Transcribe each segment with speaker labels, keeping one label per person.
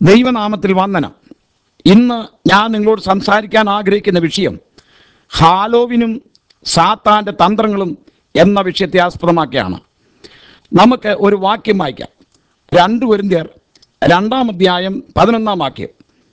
Speaker 1: ദൈവനാമത്തിൽ വന്ദനം ഇന്ന് ഞാൻ നിങ്ങളോട് സംസാരിക്കാൻ ആഗ്രഹിക്കുന്ന വിഷയം ഹാലോവിനും സാത്താൻ്റെ തന്ത്രങ്ങളും എന്ന വിഷയത്തെ ആസ്പദമാക്കിയാണ് നമുക്ക് ഒരു വാക്യം വായിക്കാം രണ്ട് കുരിന്തിയർ രണ്ടാം അധ്യായം പതിനൊന്നാം വാക്യം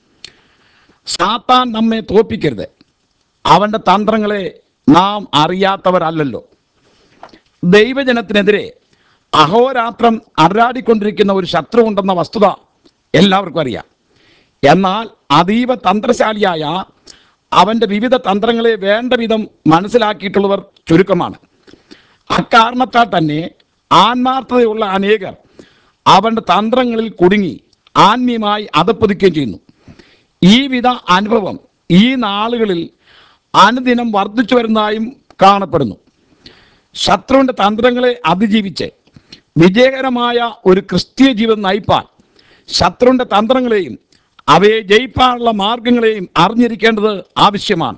Speaker 1: സാത്താൻ നമ്മെ തോപ്പിക്കരുത് അവൻ്റെ തന്ത്രങ്ങളെ നാം അറിയാത്തവരല്ലല്ലോ ദൈവജനത്തിനെതിരെ അഹോരാത്രം അരാടിക്കൊണ്ടിരിക്കുന്ന ഒരു ശത്രു ഉണ്ടെന്ന വസ്തുത എല്ലാവർക്കും അറിയാം എന്നാൽ അതീവ തന്ത്രശാലിയായ അവൻ്റെ വിവിധ തന്ത്രങ്ങളെ വേണ്ട വിധം മനസ്സിലാക്കിയിട്ടുള്ളവർ ചുരുക്കമാണ് അക്കാരണത്താൽ തന്നെ ആത്മാർത്ഥതയുള്ള അനേകർ അവൻ്റെ തന്ത്രങ്ങളിൽ കുടുങ്ങി ആത്മീയമായി അതപ്പതിക്കുകയും ചെയ്യുന്നു ഈ വിധ അനുഭവം ഈ നാളുകളിൽ അനുദിനം വർദ്ധിച്ചു വരുന്നതായും കാണപ്പെടുന്നു ശത്രുവിൻ്റെ തന്ത്രങ്ങളെ അതിജീവിച്ച് വിജയകരമായ ഒരു ക്രിസ്തീയ ജീവിതം നയിപ്പാൻ ശത്രുവിൻ്റെ തന്ത്രങ്ങളെയും അവയെ ജയിപ്പാനുള്ള മാർഗങ്ങളെയും അറിഞ്ഞിരിക്കേണ്ടത് ആവശ്യമാണ്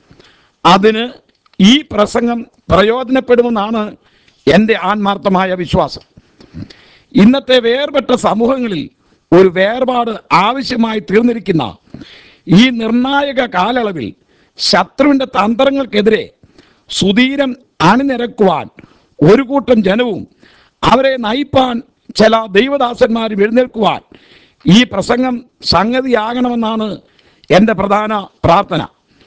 Speaker 1: അതിന് ഈ പ്രസംഗം പ്രയോജനപ്പെടുമെന്നാണ് എൻ്റെ ആത്മാർത്ഥമായ വിശ്വാസം ഇന്നത്തെ വേർപെട്ട സമൂഹങ്ങളിൽ ഒരു വേർപാട് ആവശ്യമായി തീർന്നിരിക്കുന്ന ഈ നിർണായക കാലയളവിൽ ശത്രുവിൻ്റെ തന്ത്രങ്ങൾക്കെതിരെ സുധീരം അണിനിരക്കുവാൻ ഒരു കൂട്ടം ജനവും അവരെ നയിപ്പാൻ ചില ദൈവദാസന്മാരും എഴുന്നേൽക്കുവാൻ ഈ പ്രസംഗം സംഗതിയാകണമെന്നാണ് എൻ്റെ പ്രധാന പ്രാർത്ഥന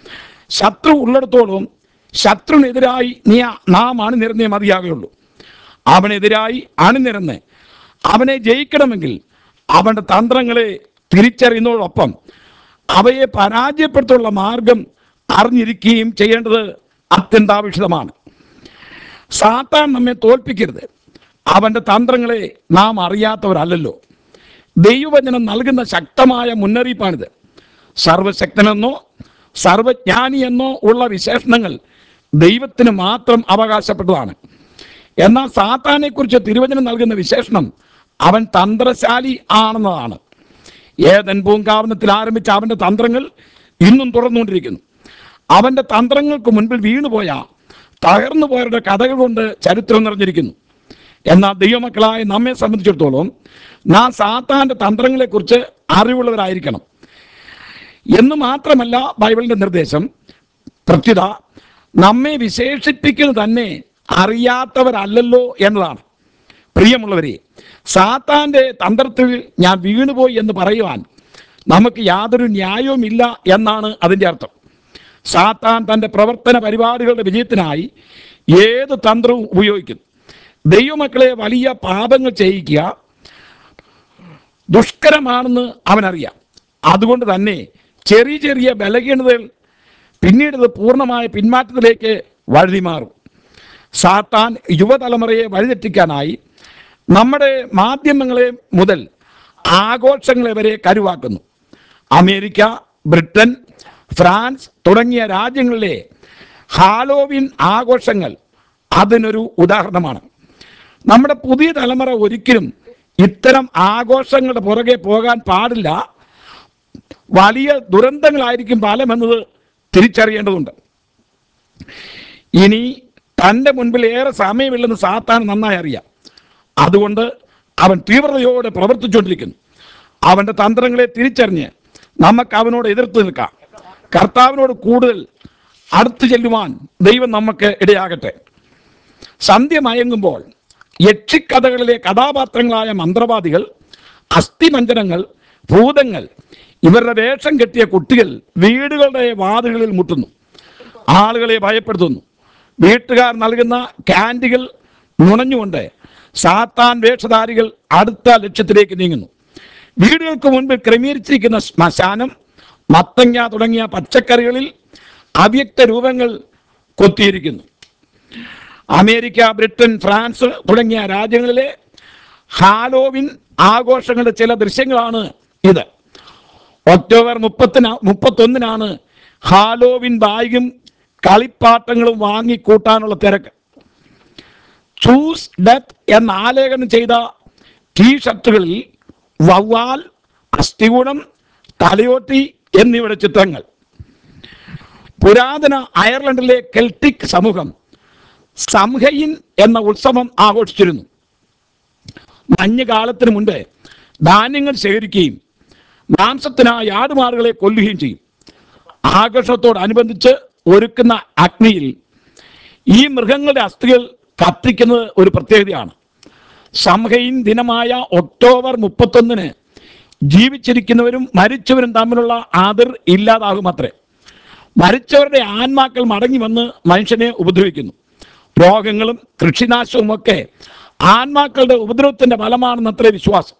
Speaker 1: ശത്രു ഉള്ളിടത്തോളം ശത്രുവിനെതിരായി നീ നാം അണിനിരന്നേ മതിയാകുള്ളൂ അവനെതിരായി അണിനിരന്ന് അവനെ ജയിക്കണമെങ്കിൽ അവൻ്റെ തന്ത്രങ്ങളെ തിരിച്ചറിയുന്നതോടൊപ്പം അവയെ പരാജയപ്പെടുത്തുള്ള മാർഗം അറിഞ്ഞിരിക്കുകയും ചെയ്യേണ്ടത് അത്യന്താപേക്ഷിതമാണ് സാത്താൻ നമ്മെ തോൽപ്പിക്കരുത് അവൻ്റെ തന്ത്രങ്ങളെ നാം അറിയാത്തവരല്ലല്ലോ ദൈവവചനം നൽകുന്ന ശക്തമായ മുന്നറിയിപ്പാണിത് സർവശക്തനെന്നോ സർവജ്ഞാനി എന്നോ ഉള്ള വിശേഷണങ്ങൾ ദൈവത്തിന് മാത്രം അവകാശപ്പെട്ടതാണ് എന്നാൽ സാത്താനെക്കുറിച്ച് തിരുവചനം നൽകുന്ന വിശേഷണം അവൻ തന്ത്രശാലി ആണെന്നതാണ് ഏതൻ പൂങ്കാവനത്തിൽ ആരംഭിച്ച അവൻ്റെ തന്ത്രങ്ങൾ ഇന്നും തുടർന്നുകൊണ്ടിരിക്കുന്നു അവൻ്റെ തന്ത്രങ്ങൾക്ക് മുൻപിൽ വീണുപോയ തകർന്നു പോയവരുടെ കഥകൾ കൊണ്ട് ചരിത്രം നിറഞ്ഞിരിക്കുന്നു എന്നാൽ ദൈവമക്കളായ നമ്മെ സംബന്ധിച്ചിടത്തോളം നാം സാത്താൻ്റെ തന്ത്രങ്ങളെക്കുറിച്ച് അറിവുള്ളവരായിരിക്കണം എന്ന് മാത്രമല്ല ബൈബിളിൻ്റെ നിർദ്ദേശം പ്രത്യുത നമ്മെ വിശേഷിപ്പിക്കുന്നത് തന്നെ അറിയാത്തവരല്ലല്ലോ എന്നതാണ് പ്രിയമുള്ളവരെ സാത്താൻ്റെ തന്ത്രത്തിൽ ഞാൻ വീണുപോയി എന്ന് പറയുവാൻ നമുക്ക് യാതൊരു ന്യായവുമില്ല എന്നാണ് അതിൻ്റെ അർത്ഥം സാത്താൻ തൻ്റെ പ്രവർത്തന പരിപാടികളുടെ വിജയത്തിനായി ഏത് തന്ത്രവും ഉപയോഗിക്കുന്നു ദൈവമക്കളെ വലിയ പാപങ്ങൾ ചെയ്യിക്കുക ദുഷ്കരമാണെന്ന് അവനറിയാം അതുകൊണ്ട് തന്നെ ചെറിയ ചെറിയ ബലഹീനതകൾ പിന്നീട് ഇത് പൂർണ്ണമായ പിന്മാറ്റത്തിലേക്ക് വഴിമാറും സാത്താൻ യുവതലമുറയെ വഴിതെറ്റിക്കാനായി നമ്മുടെ മാധ്യമങ്ങളെ മുതൽ ആഘോഷങ്ങളെ വരെ കരുവാക്കുന്നു അമേരിക്ക ബ്രിട്ടൻ ഫ്രാൻസ് തുടങ്ങിയ രാജ്യങ്ങളിലെ ഹാലോവിൻ ആഘോഷങ്ങൾ അതിനൊരു ഉദാഹരണമാണ് നമ്മുടെ പുതിയ തലമുറ ഒരിക്കലും ഇത്തരം ആഘോഷങ്ങളുടെ പുറകെ പോകാൻ പാടില്ല വലിയ ദുരന്തങ്ങളായിരിക്കും ഫലമെന്നത് തിരിച്ചറിയേണ്ടതുണ്ട് ഇനി തൻ്റെ മുൻപിൽ ഏറെ സമയമില്ലെന്ന് സാത്താൻ നന്നായി അറിയാം അതുകൊണ്ട് അവൻ തീവ്രതയോടെ പ്രവർത്തിച്ചുകൊണ്ടിരിക്കുന്നു അവൻ്റെ തന്ത്രങ്ങളെ തിരിച്ചറിഞ്ഞ് നമുക്ക് അവനോട് എതിർത്ത് നിൽക്കാം കർത്താവിനോട് കൂടുതൽ അടുത്തു ചെല്ലുവാൻ ദൈവം നമുക്ക് ഇടയാകട്ടെ സന്ധ്യ മയങ്ങുമ്പോൾ യക്ഷിക്കഥകളിലെ കഥാപാത്രങ്ങളായ മന്ത്രവാദികൾ അസ്ഥിമഞ്ജനങ്ങൾ ഭൂതങ്ങൾ ഇവരുടെ വേഷം കെട്ടിയ കുട്ടികൾ വീടുകളുടെ വാതിലുകളിൽ മുട്ടുന്നു ആളുകളെ ഭയപ്പെടുത്തുന്നു വീട്ടുകാർ നൽകുന്ന ക്യാൻഡികൾ നുണഞ്ഞുകൊണ്ട് സാത്താൻ വേഷധാരികൾ അടുത്ത ലക്ഷ്യത്തിലേക്ക് നീങ്ങുന്നു വീടുകൾക്ക് മുൻപിൽ ക്രമീകരിച്ചിരിക്കുന്ന ശ്മശാനം മത്തങ്ങ തുടങ്ങിയ പച്ചക്കറികളിൽ അവ്യക്ത രൂപങ്ങൾ കൊത്തിയിരിക്കുന്നു അമേരിക്ക ബ്രിട്ടൻ ഫ്രാൻസ് തുടങ്ങിയ രാജ്യങ്ങളിലെ ഹാലോവിൻ ആഘോഷങ്ങളുടെ ചില ദൃശ്യങ്ങളാണ് ഇത് ഒക്ടോബർ മുപ്പത്തിന് മുപ്പത്തൊന്നിനാണ് ഹാലോവിൻ ബാഗും കളിപ്പാട്ടങ്ങളും വാങ്ങിക്കൂട്ടാനുള്ള തിരക്ക് ചൂസ് ഡെത്ത് എന്ന ആലേഖനം ചെയ്ത ടീഷർട്ടുകളിൽ വവ്വാൽ അസ്ഥികൂടം തലയോട്ടി എന്നിവയുടെ ചിത്രങ്ങൾ പുരാതന അയർലൻഡിലെ കെൽട്ടിക് സമൂഹം സംഹയിൻ എന്ന ഉത്സവം ആഘോഷിച്ചിരുന്നു മഞ്ഞുകാലത്തിന് മുൻപ് ധാന്യങ്ങൾ ശേഖരിക്കുകയും മാംസത്തിനായി ആടുമാടുകളെ കൊല്ലുകയും ചെയ്യും ആഘോഷത്തോടനുബന്ധിച്ച് ഒരുക്കുന്ന അഗ്നിയിൽ ഈ മൃഗങ്ങളുടെ അസ്ഥികൾ കത്തിക്കുന്നത് ഒരു പ്രത്യേകതയാണ് സംഹൈൻ ദിനമായ ഒക്ടോബർ മുപ്പത്തൊന്നിന് ജീവിച്ചിരിക്കുന്നവരും മരിച്ചവരും തമ്മിലുള്ള അതിർ ഇല്ലാതാകുമത്രേ മരിച്ചവരുടെ ആത്മാക്കൾ മടങ്ങി വന്ന് മനുഷ്യനെ ഉപദ്രവിക്കുന്നു രോഗങ്ങളും കൃഷിനാശവും ഒക്കെ ആത്മാക്കളുടെ ഉപദ്രവത്തിന്റെ ഫലമാണെന്നത്രേ വിശ്വാസം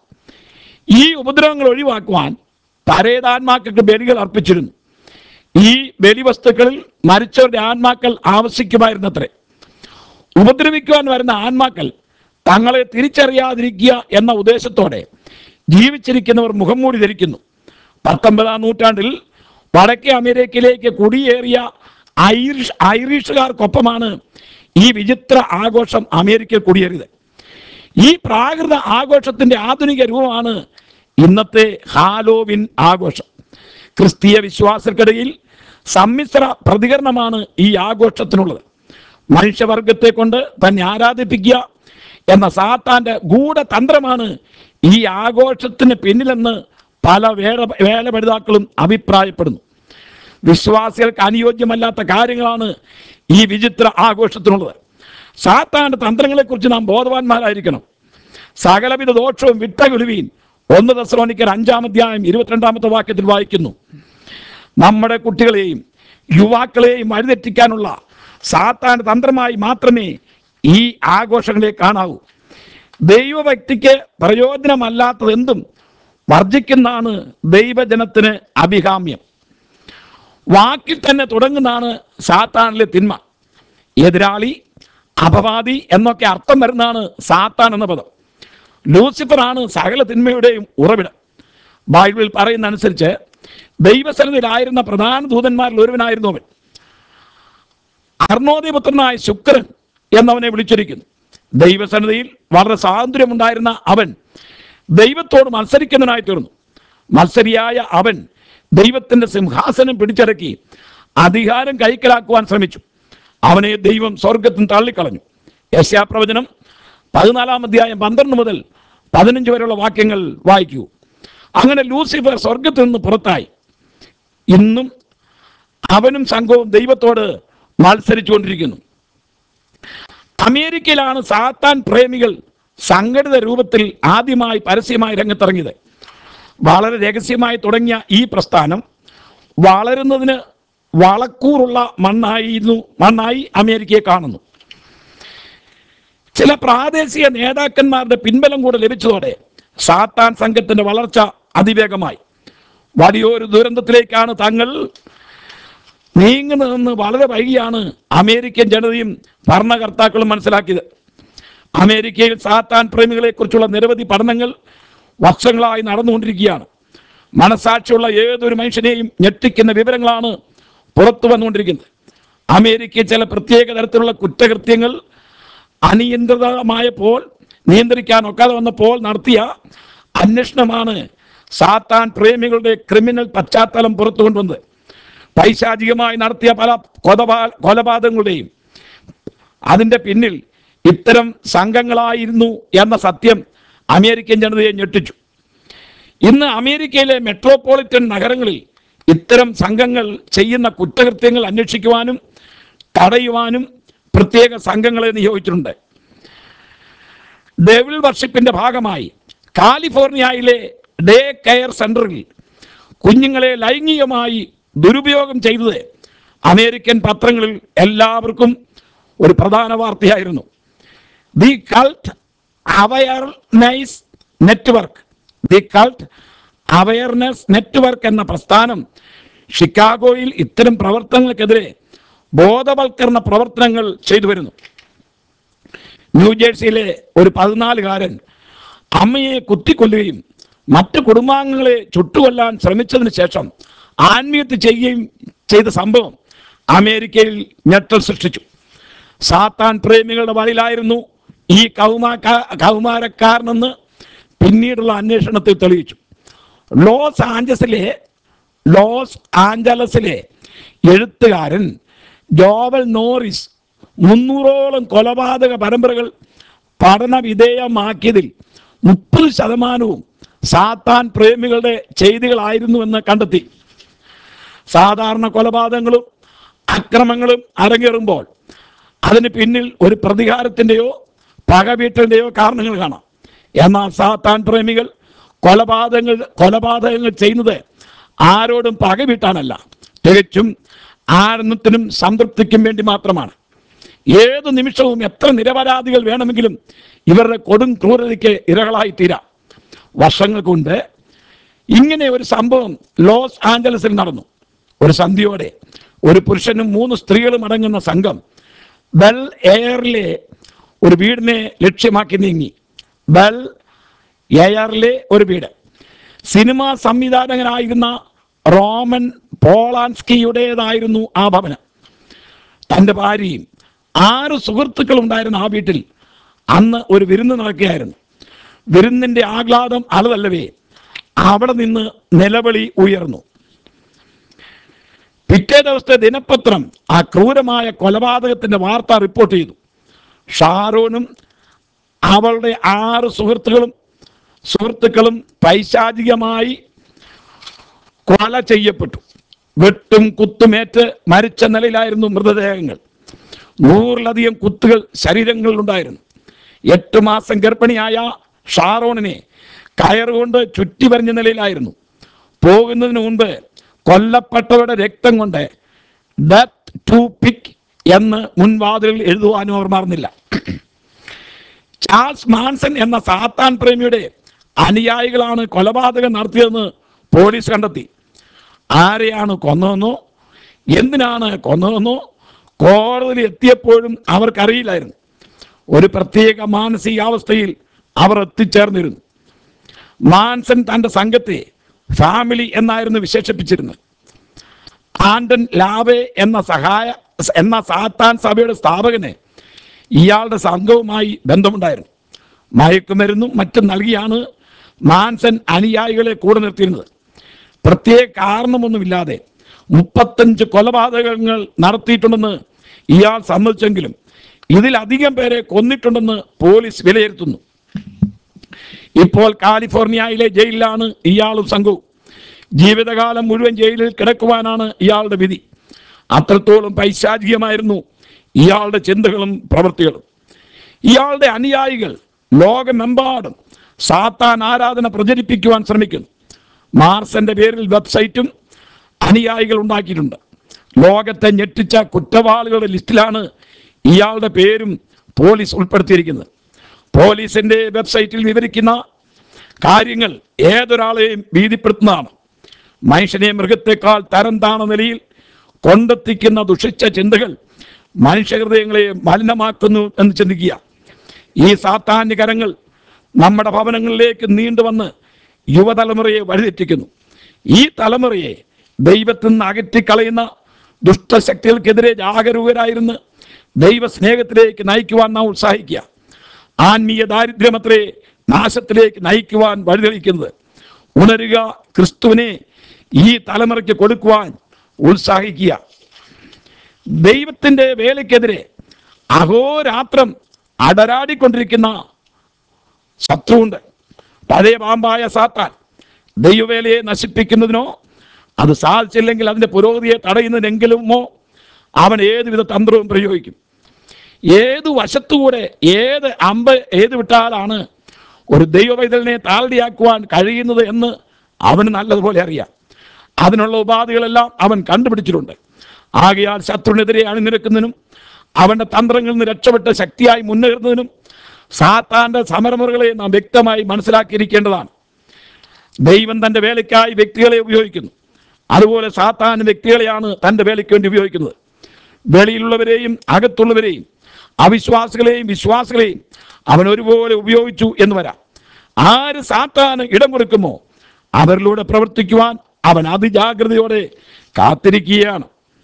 Speaker 1: ഈ ഉപദ്രവങ്ങൾ ഒഴിവാക്കുവാൻ പരേതാത്മാക്കൾക്ക് ബലികൾ അർപ്പിച്ചിരുന്നു ഈ ബലിവസ്തുക്കളിൽ മരിച്ചവരുടെ ആത്മാക്കൾ ആവശ്യിക്കുമായിരുന്നത്രേ ഉപദ്രവിക്കുവാൻ വരുന്ന ആത്മാക്കൾ തങ്ങളെ തിരിച്ചറിയാതിരിക്കുക എന്ന ഉദ്ദേശത്തോടെ ജീവിച്ചിരിക്കുന്നവർ മുഖംമൂടി ധരിക്കുന്നു പത്തൊമ്പതാം നൂറ്റാണ്ടിൽ വടക്കേ അമേരിക്കയിലേക്ക് കുടിയേറിയ ഐറിഷ് ഐറിഷുകാർക്കൊപ്പമാണ് ഈ വിചിത്ര ആഘോഷം അമേരിക്കയിൽ കുടിയേറിയത് ഈ പ്രാകൃത ആഘോഷത്തിന്റെ ആധുനിക രൂപമാണ് ഇന്നത്തെ ഹാലോവിൻ ആഘോഷം ക്രിസ്തീയ വിശ്വാസർക്കിടയിൽ സമ്മിശ്ര പ്രതികരണമാണ് ഈ ആഘോഷത്തിനുള്ളത് മനുഷ്യവർഗത്തെ കൊണ്ട് തന്നെ ആരാധിപ്പിക്കുക എന്ന സാത്താന്റെ ഗൂഢതന്ത്രമാണ് ഈ ആഘോഷത്തിന് പിന്നിലെന്ന് പല വേല വേലപരിതാക്കളും അഭിപ്രായപ്പെടുന്നു വിശ്വാസികൾക്ക് അനുയോജ്യമല്ലാത്ത കാര്യങ്ങളാണ് ഈ വിചിത്ര ആഘോഷത്തിനുള്ളത് സാത്താന്റെ തന്ത്രങ്ങളെക്കുറിച്ച് നാം ബോധവാന്മാരായിരിക്കണം സകലവിധ ദോഷവും വിട്ടകുലുവീൻ ഒന്ന് ദസ്രോനിക്കർ അഞ്ചാം അധ്യായം ഇരുപത്തിരണ്ടാമത്തെ വാക്യത്തിൽ വായിക്കുന്നു നമ്മുടെ കുട്ടികളെയും യുവാക്കളെയും വഴിതെറ്റിക്കാനുള്ള സാത്താന്റെ തന്ത്രമായി മാത്രമേ ഈ ആഘോഷങ്ങളെ കാണാവൂ ദൈവവ്യക്തിക്ക് പ്രയോജനമല്ലാത്തതെന്തും വർജിക്കുന്നതാണ് ദൈവജനത്തിന് അഭികാമ്യം വാക്കിൽ തന്നെ തുടങ്ങുന്നതാണ് സാത്താനിലെ തിന്മ എതിരാളി അപവാദി എന്നൊക്കെ അർത്ഥം വരുന്നതാണ് സാത്താൻ എന്ന പദം ലൂസിഫർ ആണ് സകല തിന്മയുടെയും ഉറവിടം ബൈബിളിൽ പറയുന്ന അനുസരിച്ച് ദൈവസന്നിധിയിലായിരുന്ന പ്രധാന ദൂതന്മാരിൽ ഒരുവനായിരുന്നു അവൻ അർണോദിപുത്രനായ ശുക്രൻ എന്നവനെ വിളിച്ചിരിക്കുന്നു ദൈവസന്നിധിയിൽ വളരെ സ്വാതന്ത്ര്യമുണ്ടായിരുന്ന അവൻ ദൈവത്തോട് മത്സരിക്കുന്നതിനായി തീർന്നു മത്സരിയായ അവൻ ദൈവത്തിന്റെ സിംഹാസനം പിടിച്ചടക്കി അധികാരം കൈക്കലാക്കുവാൻ ശ്രമിച്ചു അവനെ ദൈവം സ്വർഗത്തിൽ തള്ളിക്കളഞ്ഞു യശാപ്രവചനം പതിനാലാം അധ്യായം പന്ത്രണ്ട് മുതൽ പതിനഞ്ച് വരെയുള്ള വാക്യങ്ങൾ വായിക്കൂ അങ്ങനെ ലൂസിഫർ സ്വർഗത്തിൽ നിന്ന് പുറത്തായി ഇന്നും അവനും സംഘവും ദൈവത്തോട് മത്സരിച്ചുകൊണ്ടിരിക്കുന്നു അമേരിക്കയിലാണ് സാത്താൻ പ്രേമികൾ സംഘടിത രൂപത്തിൽ ആദ്യമായി പരസ്യമായി രംഗത്തിറങ്ങിയത് വളരെ രഹസ്യമായി തുടങ്ങിയ ഈ പ്രസ്ഥാനം വളരുന്നതിന് വളക്കൂറുള്ള മണ്ണായിരുന്നു മണ്ണായി അമേരിക്കയെ കാണുന്നു ചില പ്രാദേശിക നേതാക്കന്മാരുടെ പിൻബലം കൂടെ ലഭിച്ചതോടെ സാത്താൻ സംഘത്തിന്റെ വളർച്ച അതിവേഗമായി വലിയൊരു ദുരന്തത്തിലേക്കാണ് തങ്ങൾ നീങ്ങുന്നതെന്ന് വളരെ വൈകിയാണ് അമേരിക്കൻ ജനതയും ഭരണകർത്താക്കളും മനസ്സിലാക്കിയത് അമേരിക്കയിൽ സാത്താൻ പ്രേമികളെക്കുറിച്ചുള്ള നിരവധി പഠനങ്ങൾ വർഷങ്ങളായി നടന്നുകൊണ്ടിരിക്കുകയാണ് മനസാക്ഷിയുള്ള ഏതൊരു മനുഷ്യനെയും ഞെട്ടിക്കുന്ന വിവരങ്ങളാണ് പുറത്തു വന്നുകൊണ്ടിരിക്കുന്നത് അമേരിക്കയിൽ ചില പ്രത്യേക തരത്തിലുള്ള കുറ്റകൃത്യങ്ങൾ അനിയന്ത്രിതമായപ്പോൾ നിയന്ത്രിക്കാൻ ഒക്കാതെ വന്നപ്പോൾ നടത്തിയ അന്വേഷണമാണ് സാത്താൻ പ്രേമികളുടെ ക്രിമിനൽ പശ്ചാത്തലം പുറത്തു കൊണ്ടുവന്നത് പൈശാചികമായി നടത്തിയ പല കൊലപാ കൊലപാതകങ്ങളുടെയും അതിൻ്റെ പിന്നിൽ ഇത്തരം സംഘങ്ങളായിരുന്നു എന്ന സത്യം അമേരിക്കൻ ജനതയെ ഞെട്ടിച്ചു ഇന്ന് അമേരിക്കയിലെ മെട്രോപൊളിറ്റൻ നഗരങ്ങളിൽ ഇത്തരം സംഘങ്ങൾ ചെയ്യുന്ന കുറ്റകൃത്യങ്ങൾ അന്വേഷിക്കുവാനും തടയുവാനും പ്രത്യേക സംഘങ്ങളെ നിയോഗിച്ചിട്ടുണ്ട് ഡെവിൾ വർഷിപ്പിന്റെ ഭാഗമായി കാലിഫോർണിയയിലെ ഡേ കെയർ സെന്ററിൽ കുഞ്ഞുങ്ങളെ ലൈംഗികമായി ദുരുപയോഗം ചെയ്തത് അമേരിക്കൻ പത്രങ്ങളിൽ എല്ലാവർക്കും ഒരു പ്രധാന വാർത്തയായിരുന്നു the cult awareness network the cult awareness network എന്ന പ്രസ്ഥാനം ഷിക്കാഗോയിൽ ഇത്തരം പ്രവർത്തനങ്ങൾക്കെതിരെ ബോധവൽക്കരണ പ്രവർത്തനങ്ങൾ ചെയ്തു വരുന്നു ന്യൂജേഴ്സിയിലെ ഒരു പതിനാലുകാരൻ അമ്മയെ കുത്തിക്കൊല്ലുകയും മറ്റു കുടുംബാംഗങ്ങളെ ചുട്ടുകൊല്ലാൻ ശ്രമിച്ചതിന് ശേഷം ആത്മീയത്ത് ചെയ്യുകയും ചെയ്ത സംഭവം അമേരിക്കയിൽ ഞെട്ടൽ സൃഷ്ടിച്ചു സാത്താൻ പ്രേമികളുടെ വഴിയിലായിരുന്നു ഈ കൗമാ കൗമാരക്കാരനെന്ന് പിന്നീടുള്ള അന്വേഷണത്തിൽ തെളിയിച്ചു ലോസ് ആഞ്ചസിലെ ലോസ് ആഞ്ചലസിലെ എഴുത്തുകാരൻ ജോവൽ നോറിസ് മുന്നൂറോളം കൊലപാതക പരമ്പരകൾ പഠന വിധേയമാക്കിയതിൽ മുപ്പത് ശതമാനവും സാത്താൻ പ്രേമികളുടെ ചെയ്തികളായിരുന്നുവെന്ന് കണ്ടെത്തി സാധാരണ കൊലപാതകങ്ങളും അക്രമങ്ങളും അരങ്ങേറുമ്പോൾ അതിന് പിന്നിൽ ഒരു പ്രതികാരത്തിൻ്റെയോ പകവീട്ടലിൻ്റെയോ കാരണങ്ങൾ കാണാം എന്നാൽ സാത്താൻ പ്രേമികൾ കൊലപാതകങ്ങൾ കൊലപാതകങ്ങൾ ചെയ്യുന്നത് ആരോടും പകവീട്ടാനല്ല തികച്ചും ആനന്ദത്തിനും സംതൃപ്തിക്കും വേണ്ടി മാത്രമാണ് ഏത് നിമിഷവും എത്ര നിരപരാധികൾ വേണമെങ്കിലും ഇവരുടെ കൊടും ക്രൂരതയ്ക്ക് ഇരകളായി തീരാം വർഷങ്ങൾക്ക് മുൻപ് ഇങ്ങനെ ഒരു സംഭവം ലോസ് ആഞ്ചലസിൽ നടന്നു ഒരു സന്ധ്യയോടെ ഒരു പുരുഷനും മൂന്ന് സ്ത്രീകളും അടങ്ങുന്ന സംഘം ബെൽ എയറിലെ ഒരു വീടിനെ ലക്ഷ്യമാക്കി നീങ്ങി ബെൽ എയറിലെ ഒരു വീട് സിനിമാ സംവിധായകനായിരുന്ന റോമൻ പോളാൻസ്കിയുടേതായിരുന്നു ആ ഭവനം തൻ്റെ ഭാര്യയും ആറ് സുഹൃത്തുക്കൾ ഉണ്ടായിരുന്ന ആ വീട്ടിൽ അന്ന് ഒരു വിരുന്ന് നടക്കുകയായിരുന്നു വിരുന്നിൻ്റെ ആഹ്ലാദം അളതല്ലവേ അവിടെ നിന്ന് നിലവിളി ഉയർന്നു പിറ്റേ ദിവസത്തെ ദിനപത്രം ആ ക്രൂരമായ കൊലപാതകത്തിന്റെ വാർത്ത റിപ്പോർട്ട് ചെയ്തു ഷാറൂനും അവളുടെ ആറ് സുഹൃത്തുക്കളും സുഹൃത്തുക്കളും പൈശാചികമായി കൊല ചെയ്യപ്പെട്ടു വെട്ടും കുത്തുമേറ്റ് മരിച്ച നിലയിലായിരുന്നു മൃതദേഹങ്ങൾ നൂറിലധികം കുത്തുകൾ ശരീരങ്ങളിലുണ്ടായിരുന്നു എട്ട് മാസം ഗർഭിണിയായ ഷാറോണിനെ കയറുകൊണ്ട് ചുറ്റി വരഞ്ഞ നിലയിലായിരുന്നു പോകുന്നതിന് മുൻപ് കൊല്ലപ്പെട്ടവരുടെ രക്തം കൊണ്ട് ഡെത്ത് ടു പിക്ക് എന്ന് മുൻവാതിലിൽ എഴുതുവാനും അവർ മറന്നില്ല ചാൾസ് മാൻസൺ എന്ന സാത്താൻ പ്രേമിയുടെ അനുയായികളാണ് കൊലപാതകം നടത്തിയതെന്ന് പോലീസ് കണ്ടെത്തി ആരെയാണ് കൊന്നതെന്നോ എന്തിനാണ് കൊന്നതെന്നോ കോടതിയിൽ എത്തിയപ്പോഴും അവർക്കറിയില്ലായിരുന്നു ഒരു പ്രത്യേക മാനസികാവസ്ഥയിൽ അവർ എത്തിച്ചേർന്നിരുന്നു മാൻസൺ തൻ്റെ സംഘത്തെ ഫാമിലി എന്നായിരുന്നു വിശേഷിപ്പിച്ചിരുന്നത് ആൻഡൻ ലാവെ എന്ന സഹായ എന്ന സാത്താൻ സഭയുടെ സ്ഥാപകന് ഇയാളുടെ സംഘവുമായി ബന്ധമുണ്ടായിരുന്നു മയക്കുമരുന്നും മറ്റും നൽകിയാണ് മാൻസൻ അനുയായികളെ കൂടെ നിർത്തിയിരുന്നത് പ്രത്യേക കാരണമൊന്നുമില്ലാതെ മുപ്പത്തഞ്ച് കൊലപാതകങ്ങൾ നടത്തിയിട്ടുണ്ടെന്ന് ഇയാൾ സമ്മതിച്ചെങ്കിലും ഇതിലധികം പേരെ കൊന്നിട്ടുണ്ടെന്ന് പോലീസ് വിലയിരുത്തുന്നു ഇപ്പോൾ കാലിഫോർണിയയിലെ ജയിലിലാണ് ഇയാളും സംഘവും ജീവിതകാലം മുഴുവൻ ജയിലിൽ കിടക്കുവാനാണ് ഇയാളുടെ വിധി അത്രത്തോളം പൈശാചികമായിരുന്നു ഇയാളുടെ ചിന്തകളും പ്രവൃത്തികളും ഇയാളുടെ അനുയായികൾ ലോകമെമ്പാടും സാത്താൻ ആരാധന പ്രചരിപ്പിക്കുവാൻ ശ്രമിക്കുന്നു മാർസന്റെ പേരിൽ വെബ്സൈറ്റും അനുയായികൾ ഉണ്ടാക്കിയിട്ടുണ്ട് ലോകത്തെ ഞെട്ടിച്ച കുറ്റവാളികളുടെ ലിസ്റ്റിലാണ് ഇയാളുടെ പേരും പോലീസ് ഉൾപ്പെടുത്തിയിരിക്കുന്നത് പോലീസിന്റെ വെബ്സൈറ്റിൽ വിവരിക്കുന്ന കാര്യങ്ങൾ ഏതൊരാളെയും ഭീതിപ്പെടുത്തുന്നതാണ് മനുഷ്യനെ മൃഗത്തെക്കാൾ തരം താണ നിലയിൽ കൊണ്ടെത്തിക്കുന്ന ദുഷിച്ച ചിന്തകൾ മനുഷ്യഹൃദയങ്ങളെ മലിനമാക്കുന്നു എന്ന് ചിന്തിക്കുക ഈ സാത്താന്യ കരങ്ങൾ നമ്മുടെ ഭവനങ്ങളിലേക്ക് നീണ്ടുവന്ന് യുവതലമുറയെ വഴിതെറ്റിക്കുന്നു ഈ തലമുറയെ ദൈവത്തിൽ നിന്ന് അകറ്റിക്കളയുന്ന ദുഷ്ടശക്തികൾക്കെതിരെ ജാഗരൂകരായിരുന്ന് ദൈവസ്നേഹത്തിലേക്ക് നയിക്കുവാൻ നാം ഉത്സാഹിക്കുക ആത്മീയ ദാരിദ്ര്യമത്രേ നാശത്തിലേക്ക് നയിക്കുവാൻ വഴിതെളിക്കുന്നത് ഉണരുക ക്രിസ്തുവിനെ ഈ തലമുറയ്ക്ക് കൊടുക്കുവാൻ ഉത്സാഹിക്കുക ദൈവത്തിൻ്റെ വേലയ്ക്കെതിരെ അഹോരാത്രം അടരാടിക്കൊണ്ടിരിക്കുന്ന ശത്രുവുണ്ട് പഴയ പാമ്പായ സാത്താൻ ദൈവവേലയെ നശിപ്പിക്കുന്നതിനോ അത് സാധിച്ചില്ലെങ്കിൽ അതിൻ്റെ പുരോഗതിയെ തടയുന്നതിനെങ്കിലുമോ അവൻ ഏതുവിധ തന്ത്രവും പ്രയോഗിക്കും ഏത് വശത്തുകൂടെ ഏത് അമ്പ് ഏത് വിട്ടാലാണ് ഒരു ദൈവവൈതലിനെ താളടിയാക്കുവാൻ കഴിയുന്നത് എന്ന് അവന് നല്ലതുപോലെ അറിയാം അതിനുള്ള ഉപാധികളെല്ലാം അവൻ കണ്ടുപിടിച്ചിട്ടുണ്ട് ആകയാൽ ശത്രുവിനെതിരെ അണിനിരക്കുന്നതിനും അവന്റെ തന്ത്രങ്ങളിൽ നിന്ന് രക്ഷപ്പെട്ട് ശക്തിയായി മുന്നേറുന്നതിനും സാത്താന്റെ സമരമുറകളെ നാം വ്യക്തമായി മനസ്സിലാക്കിയിരിക്കേണ്ടതാണ് ദൈവം തൻ്റെ വേലയ്ക്കായി വ്യക്തികളെ ഉപയോഗിക്കുന്നു അതുപോലെ സാത്താൻ വ്യക്തികളെയാണ് തൻ്റെ വേലയ്ക്ക് വേണ്ടി ഉപയോഗിക്കുന്നത് വെളിയിലുള്ളവരെയും അകത്തുള്ളവരെയും അവിശ്വാസികളെയും വിശ്വാസികളെയും അവൻ ഒരുപോലെ ഉപയോഗിച്ചു എന്ന് വരാം ആര് സാത്താന് ഇടം കൊടുക്കുമോ അവരിലൂടെ പ്രവർത്തിക്കുവാൻ അവൻ അതിജാഗ്രതയോടെ കാത്തിരിക്കുകയാണ്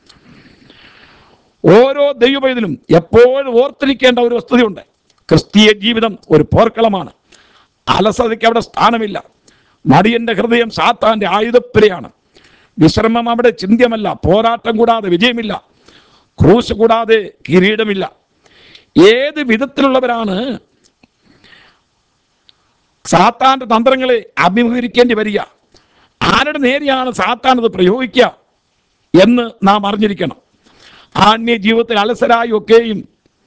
Speaker 1: ഓരോ ദൈവപൈതലും എപ്പോഴും ഓർത്തിരിക്കേണ്ട ഒരു വസ്തുതയുണ്ട് ക്രിസ്തീയ ജീവിതം ഒരു പോർക്കളമാണ് അലസതയ്ക്ക് അവിടെ സ്ഥാനമില്ല മടിയന്റെ ഹൃദയം സാത്താന്റെ ആയുധപ്പുരയാണ് വിശ്രമം അവിടെ ചിന്ത്യമല്ല പോരാട്ടം കൂടാതെ വിജയമില്ല ക്രൂശ് കൂടാതെ കിരീടമില്ല ഏത് വിധത്തിലുള്ളവരാണ് സാത്താന്റെ തന്ത്രങ്ങളെ അഭിമുഖീകരിക്കേണ്ടി വരിക ആരുടെ നേരെയാണ് സാത്താൻ അത് പ്രയോഗിക്കുക എന്ന് നാം അറിഞ്ഞിരിക്കണം ആത്മീയ ജീവിതത്തിൽ അലസരായി ഒക്കെയും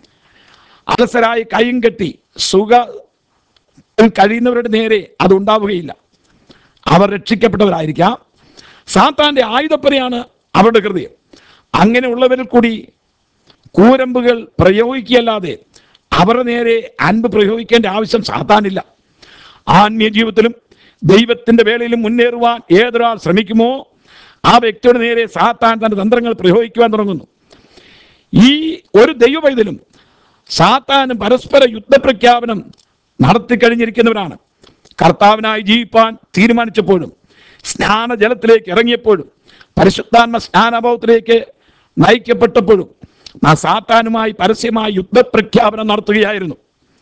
Speaker 1: അലസരായി കൈയും കെട്ടി സുഖ കഴിയുന്നവരുടെ നേരെ അത് ഉണ്ടാവുകയില്ല അവർ രക്ഷിക്കപ്പെട്ടവരായിരിക്കാം സാത്താന്റെ ആയുധപ്പരയാണ് അവരുടെ ഹൃദയം അങ്ങനെയുള്ളവരിൽ കൂടി കൂരമ്പുകൾ പ്രയോഗിക്കുകയല്ലാതെ അവരുടെ നേരെ അൻപ് പ്രയോഗിക്കേണ്ട ആവശ്യം സാത്താനില്ല ആത്മീയ ജീവിതത്തിലും ദൈവത്തിന്റെ വേളയിലും മുന്നേറുവാൻ ഏതൊരാൾ ശ്രമിക്കുമോ ആ വ്യക്തിയുടെ നേരെ സാത്താൻ തന്റെ തന്ത്രങ്ങൾ പ്രയോഗിക്കുവാൻ തുടങ്ങുന്നു ഈ ഒരു ദൈവവൈതലും സാത്താനും പരസ്പര യുദ്ധപ്രഖ്യാപനം നടത്തിക്കഴിഞ്ഞിരിക്കുന്നവരാണ് കർത്താവിനായി ജീവിപ്പാൻ തീരുമാനിച്ചപ്പോഴും സ്നാനജലത്തിലേക്ക് ഇറങ്ങിയപ്പോഴും പരിശുദ്ധാത്മ സ്നാനാഭാവത്തിലേക്ക് നയിക്കപ്പെട്ടപ്പോഴും ആ സാത്താനുമായി പരസ്യമായി യുദ്ധപ്രഖ്യാപനം നടത്തുകയായിരുന്നു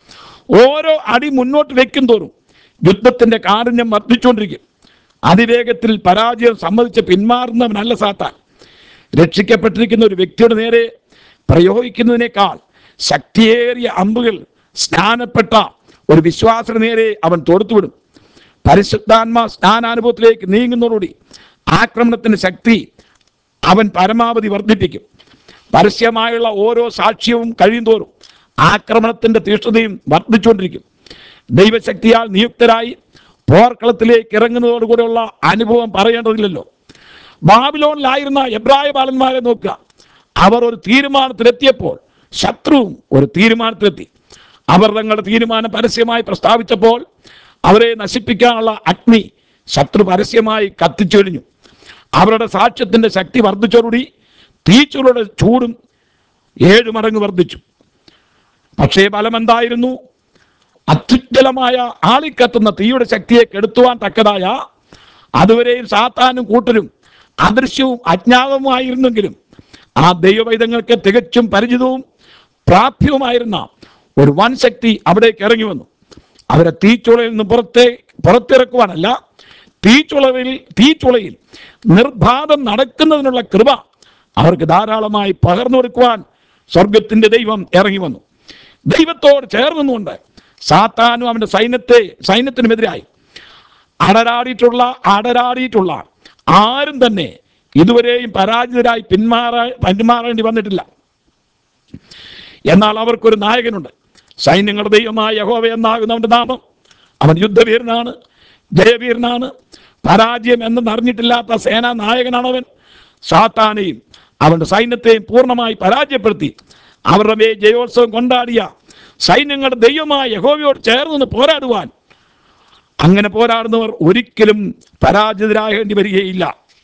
Speaker 1: ഓരോ അടി മുന്നോട്ട് വെക്കും തോറും യുദ്ധത്തിന്റെ കാഠിന്യം വർദ്ധിച്ചുകൊണ്ടിരിക്കും അതിവേഗത്തിൽ പരാജയം സമ്മതിച്ച് പിന്മാറുന്നവനല്ല സാത്താൻ രക്ഷിക്കപ്പെട്ടിരിക്കുന്ന ഒരു വ്യക്തിയുടെ നേരെ പ്രയോഗിക്കുന്നതിനേക്കാൾ ശക്തിയേറിയ അമ്പുകൾ സ്നാനപ്പെട്ട ഒരു വിശ്വാസത്തിന് നേരെ അവൻ തൊടുത്തുവിടും പരിശുദ്ധാത്മാ സ്നാനാനുഭവത്തിലേക്ക് നീങ്ങുന്നതോടുകൂടി ആക്രമണത്തിന്റെ ശക്തി അവൻ പരമാവധി വർദ്ധിപ്പിക്കും പരസ്യമായുള്ള ഓരോ സാക്ഷ്യവും കഴിയുന്തോറും ആക്രമണത്തിന്റെ തീഷ്ണതയും വർദ്ധിച്ചുകൊണ്ടിരിക്കും ദൈവശക്തിയാൽ നിയുക്തരായി പോർക്കളത്തിലേക്ക് ഇറങ്ങുന്നതോടുകൂടെയുള്ള അനുഭവം പറയേണ്ടതില്ലല്ലോ ബാബിലോണിലായിരുന്ന എബ്രായ ബാലന്മാരെ നോക്കുക അവർ ഒരു തീരുമാനത്തിലെത്തിയപ്പോൾ ശത്രുവും ഒരു തീരുമാനത്തിലെത്തി അവർ തങ്ങളുടെ തീരുമാനം പരസ്യമായി പ്രസ്താവിച്ചപ്പോൾ അവരെ നശിപ്പിക്കാനുള്ള അഗ്നി ശത്രു പരസ്യമായി കത്തിച്ചൊരിഞ്ഞു അവരുടെ സാക്ഷ്യത്തിന്റെ ശക്തി വർദ്ധിച്ചോടുകൂടി തീച്ചുകളുടെ ചൂടും ഏഴു മടങ്ങ് വർദ്ധിച്ചു പക്ഷേ ഫലം എന്തായിരുന്നു അത്യുജ്വലമായ ആളിക്കത്തുന്ന തീയുടെ ശക്തിയെ കെടുത്തുവാൻ തക്കതായ അതുവരെയും സാത്താനും കൂട്ടരും അദൃശ്യവും അജ്ഞാതവുമായിരുന്നെങ്കിലും ആ ദൈവവൈദങ്ങൾക്ക് തികച്ചും പരിചിതവും പ്രാപ്യവുമായിരുന്ന ഒരു വൻ ശക്തി അവിടേക്ക് ഇറങ്ങി വന്നു അവരെ തീച്ചുളയിൽ നിന്ന് പുറത്തെ പുറത്തിറക്കുവാനല്ല തീച്ചുളവിൽ തീച്ചുളയിൽ നിർബാധം നടക്കുന്നതിനുള്ള കൃപ അവർക്ക് ധാരാളമായി പകർന്നു കൊടുക്കുവാൻ സ്വർഗത്തിന്റെ ദൈവം ഇറങ്ങി വന്നു ദൈവത്തോട് ചേർന്നുകൊണ്ട് സാത്താനും അവന്റെ സൈന്യത്തെ സൈന്യത്തിനുമെതിരായി അടരാടിയിട്ടുള്ള അടരാടിയിട്ടുള്ള ആരും തന്നെ ഇതുവരെയും പരാജിതരായി പിന്മാറാ പിന്മാറേണ്ടി വന്നിട്ടില്ല എന്നാൽ അവർക്കൊരു നായകനുണ്ട് സൈന്യങ്ങളുടെ ദൈവമായ യഹോവ എന്നാകുന്നവന്റെ നാമം അവൻ യുദ്ധവീരനാണ് ജയവീരനാണ് പരാജയം എന്നെന്ന് അറിഞ്ഞിട്ടില്ലാത്ത സേനാ നായകനാണ് അവൻ സാത്താനെയും അവന്റെ സൈന്യത്തെയും പൂർണ്ണമായി പരാജയപ്പെടുത്തി അവരുടെ മേൽ ജയോത്സവം കൊണ്ടാടിയ സൈന്യങ്ങളുടെ ദൈവമായ യഹോവയോട് ചേർന്ന് നിന്ന് പോരാടുവാൻ അങ്ങനെ പോരാടുന്നവർ ഒരിക്കലും പരാജിതരാകേണ്ടി വരികയില്ല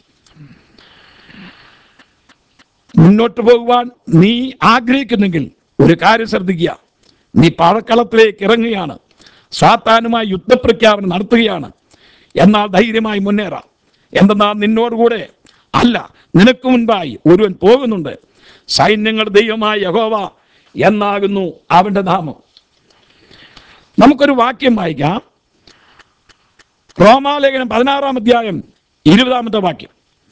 Speaker 1: മുന്നോട്ട് പോകുവാൻ നീ ആഗ്രഹിക്കുന്നെങ്കിൽ ഒരു കാര്യം ശ്രദ്ധിക്കുക നീ പാഴക്കളത്തിലേക്ക് ഇറങ്ങുകയാണ് സാത്താനുമായി യുദ്ധപ്രഖ്യാപനം നടത്തുകയാണ് എന്നാൽ ധൈര്യമായി മുന്നേറാം എന്തെന്നാൽ നിന്നോടുകൂടെ അല്ല നിനക്ക് മുൻപായി ഒരുവൻ പോകുന്നുണ്ട് സൈന്യങ്ങളുടെ ദൈവമായ യഹോവ എന്നാകുന്നു അവന്റെ നാമം നമുക്കൊരു വാക്യം വായിക്കാം റോമാലേഖനം പതിനാറാം അധ്യായം ഇരുപതാമത്തെ വാക്യം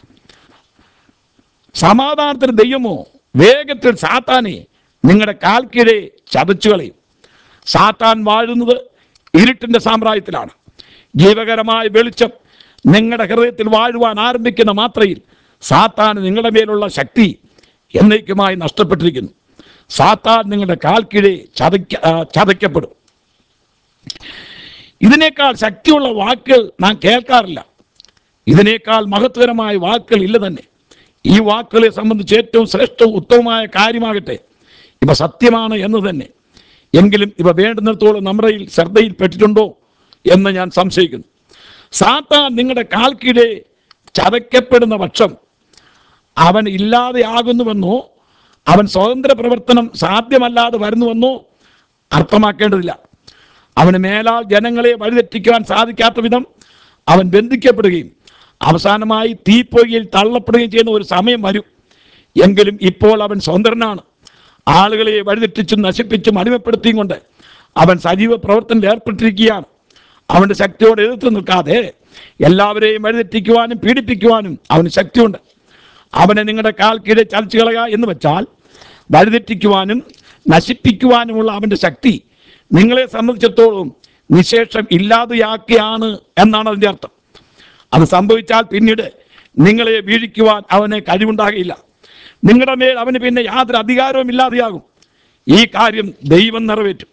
Speaker 1: സമാധാനത്തിന് ദൈവമോ വേഗത്തിൽ സാത്താനെ നിങ്ങളുടെ കാൽക്കീഴെ ചതച്ചു കളയും സാത്താൻ വാഴുന്നത് ഇരുട്ടിന്റെ സാമ്രാജ്യത്തിലാണ് ജീവകരമായ വെളിച്ചം നിങ്ങളുടെ ഹൃദയത്തിൽ വാഴുവാൻ ആരംഭിക്കുന്ന മാത്രയിൽ സാത്താൻ നിങ്ങളുടെ മേലുള്ള ശക്തി എന്നേക്കുമായി നഷ്ടപ്പെട്ടിരിക്കുന്നു സാത്താൻ നിങ്ങളുടെ കാൽക്കീഴെ ചതയ്ക്ക ആ, ചതയ്ക്കപ്പെടും ഇതിനേക്കാൾ ശക്തിയുള്ള വാക്കുകൾ നാം കേൾക്കാറില്ല ഇതിനേക്കാൾ മഹത്വകരമായ വാക്കുകൾ ഇല്ല തന്നെ ഈ വാക്കുകളെ സംബന്ധിച്ച് ഏറ്റവും ശ്രേഷ്ഠവും ഉത്തമമായ കാര്യമാകട്ടെ ഇവ സത്യമാണ് എന്ന് തന്നെ എങ്കിലും ഇവ വേണ്ടുന്നിടത്തോളം നമ്മുടെ കയ്യിൽ ശ്രദ്ധയിൽപ്പെട്ടിട്ടുണ്ടോ എന്ന് ഞാൻ സംശയിക്കുന്നു സാത്താൻ നിങ്ങളുടെ കാൽക്കീഴെ ചതയ്ക്കപ്പെടുന്ന പക്ഷം അവൻ ഇല്ലാതെയാകുന്നുവെന്നോ അവൻ സ്വതന്ത്ര പ്രവർത്തനം സാധ്യമല്ലാതെ വരുന്നുവെന്നോ അർത്ഥമാക്കേണ്ടതില്ല അവന് മേലാൽ ജനങ്ങളെ വഴിതെറ്റിക്കുവാൻ സാധിക്കാത്ത വിധം അവൻ ബന്ധിക്കപ്പെടുകയും അവസാനമായി തീപ്പൊയ്യിൽ തള്ളപ്പെടുകയും ചെയ്യുന്ന ഒരു സമയം വരും എങ്കിലും ഇപ്പോൾ അവൻ സ്വതന്ത്രനാണ് ആളുകളെ വഴിതെറ്റിച്ചും നശിപ്പിച്ചും അടിമപ്പെടുത്തിയും കൊണ്ട് അവൻ സജീവ പ്രവർത്തനത്തിൽ ഏർപ്പെട്ടിരിക്കുകയാണ് അവന്റെ ശക്തിയോട് എതിർത്ത് നിൽക്കാതെ എല്ലാവരെയും വഴിതെറ്റിക്കുവാനും പീഡിപ്പിക്കുവാനും അവന് ശക്തിയുണ്ട് അവനെ നിങ്ങളുടെ കാൽ കീഴെ ചലിച്ചു കളയുക എന്ന് വെച്ചാൽ വഴിതെറ്റിക്കുവാനും നശിപ്പിക്കുവാനുമുള്ള അവന്റെ ശക്തി നിങ്ങളെ സംബന്ധിച്ചിടത്തോളം നിശേഷം ഇല്ലാതെയാക്കിയാണ് എന്നാണ് അതിൻ്റെ അർത്ഥം അത് സംഭവിച്ചാൽ പിന്നീട് നിങ്ങളെ വീഴിക്കുവാൻ അവന് കഴിവുണ്ടാകില്ല നിങ്ങളുടെ മേൽ അവന് പിന്നെ യാതൊരു അധികാരവും ഇല്ലാതെയാകും ഈ കാര്യം ദൈവം നിറവേറ്റും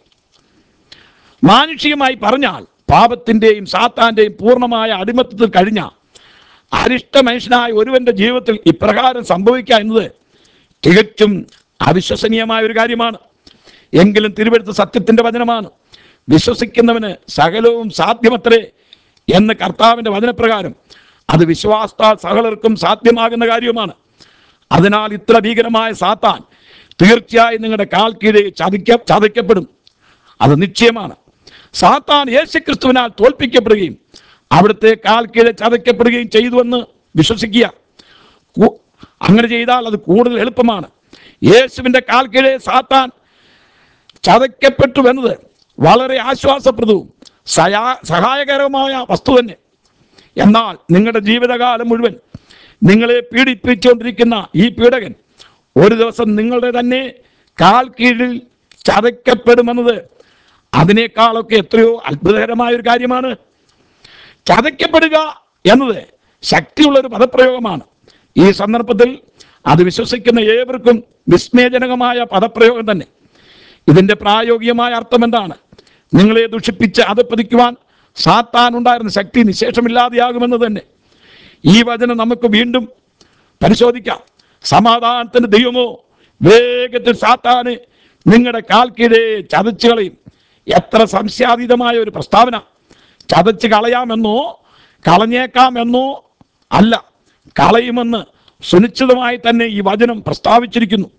Speaker 1: മാനുഷികമായി പറഞ്ഞാൽ പാപത്തിൻ്റെയും സാത്താൻ്റെയും പൂർണ്ണമായ അടിമത്തത്തിൽ കഴിഞ്ഞ അരിഷ്ട മനുഷ്യനായ ഒരുവന്റെ ജീവിതത്തിൽ ഇപ്രകാരം സംഭവിക്കുക എന്നത് തികച്ചും അവിശ്വസനീയമായ ഒരു കാര്യമാണ് എങ്കിലും തിരുവെടുത്ത സത്യത്തിന്റെ വചനമാണ് വിശ്വസിക്കുന്നവന് സകലവും സാധ്യമത്രേ എന്ന് കർത്താവിന്റെ വചനപ്രകാരം അത് വിശ്വാസത്താൽ സകലർക്കും സാധ്യമാകുന്ന കാര്യവുമാണ് അതിനാൽ ഇത്ര ഭീകരമായ സാത്താൻ തീർച്ചയായും നിങ്ങളുടെ കാൽ കീഴെ ചതിക്ക ചതയ്ക്കപ്പെടും അത് നിശ്ചയമാണ് സാത്താൻ യേശുക്രിസ്തുവിനാൽ തോൽപ്പിക്കപ്പെടുകയും അവിടുത്തെ കാൽ കീഴെ ചതയ്ക്കപ്പെടുകയും ചെയ്തുവെന്ന് വിശ്വസിക്കുക കു- അങ്ങനെ ചെയ്താൽ അത് കൂടുതൽ എളുപ്പമാണ് യേശുവിന്റെ കാൽ കീഴെ സാത്താൻ ചതയ്ക്കപ്പെട്ടു എന്നത് വളരെ ആശ്വാസപ്രദവും സയാ സഹായകരമായ വസ്തു തന്നെ എന്നാൽ നിങ്ങളുടെ ജീവിതകാലം മുഴുവൻ നിങ്ങളെ പീഡിപ്പിച്ചുകൊണ്ടിരിക്കുന്ന ഈ പീഡകൻ ഒരു ദിവസം നിങ്ങളുടെ തന്നെ കാൽ കീഴിൽ ചതയ്ക്കപ്പെടുമെന്നത് അതിനേക്കാളൊക്കെ എത്രയോ അത്ഭുതകരമായ ഒരു കാര്യമാണ് ചതയ്ക്കപ്പെടുക എന്നത് ശക്തിയുള്ള ഒരു പദപ്രയോഗമാണ് ഈ സന്ദർഭത്തിൽ അത് വിശ്വസിക്കുന്ന ഏവർക്കും വിസ്മയജനകമായ പദപ്രയോഗം തന്നെ ഇതിന്റെ പ്രായോഗികമായ അർത്ഥം എന്താണ് നിങ്ങളെ ദുഷിപ്പിച്ച് അധപ്പതിക്കുവാൻ സാത്താൻ ഉണ്ടായിരുന്ന ശക്തി നിശേഷമില്ലാതെയാകുമെന്ന് തന്നെ ഈ വചനം നമുക്ക് വീണ്ടും പരിശോധിക്കാം സമാധാനത്തിന് ദൈവമോ വേഗത്തിൽ സാത്താന് നിങ്ങളുടെ കാൽ കീഴെ ചതച്ചു കളയും എത്ര സംശയാതീതമായ ഒരു പ്രസ്താവന ചതച്ച് കളയാമെന്നോ കളഞ്ഞേക്കാമെന്നോ അല്ല കളയുമെന്ന് സുനിശ്ചിതമായി തന്നെ ഈ വചനം പ്രസ്താവിച്ചിരിക്കുന്നു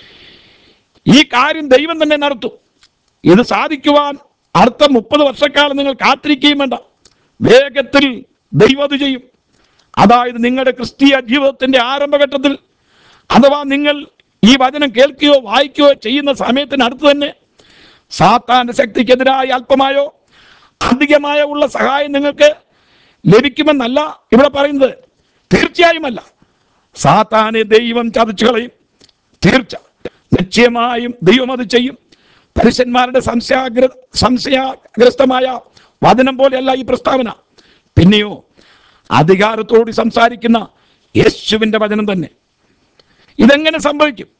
Speaker 1: ഈ കാര്യം ദൈവം തന്നെ നടത്തും ഇത് സാധിക്കുവാൻ അടുത്ത മുപ്പത് വർഷക്കാലം നിങ്ങൾ കാത്തിരിക്കുകയും വേണ്ട വേഗത്തിൽ ദൈവം അത് ചെയ്യും അതായത് നിങ്ങളുടെ ക്രിസ്തീയ ജീവിതത്തിന്റെ ആരംഭഘട്ടത്തിൽ അഥവാ നിങ്ങൾ ഈ വചനം കേൾക്കുകയോ വായിക്കുകയോ ചെയ്യുന്ന സമയത്തിനടുത്ത് തന്നെ സാത്താന്റെ ശക്തിക്കെതിരായി അല്പമായോ അധികമായോ ഉള്ള സഹായം നിങ്ങൾക്ക് ലഭിക്കുമെന്നല്ല ഇവിടെ പറയുന്നത് തീർച്ചയായുമല്ല സാത്താനെ ദൈവം ചതച്ചു കളയും തീർച്ച നിശ്ചയമായും ദൈവം അത് ചെയ്യും പരുഷന്മാരുടെ സംശയാഗ്ര സംശയാഗ്രസ്തമായ വചനം പോലെയല്ല ഈ പ്രസ്താവന പിന്നെയോ അധികാരത്തോട് സംസാരിക്കുന്ന യേശുവിന്റെ വചനം തന്നെ ഇതെങ്ങനെ സംഭവിക്കും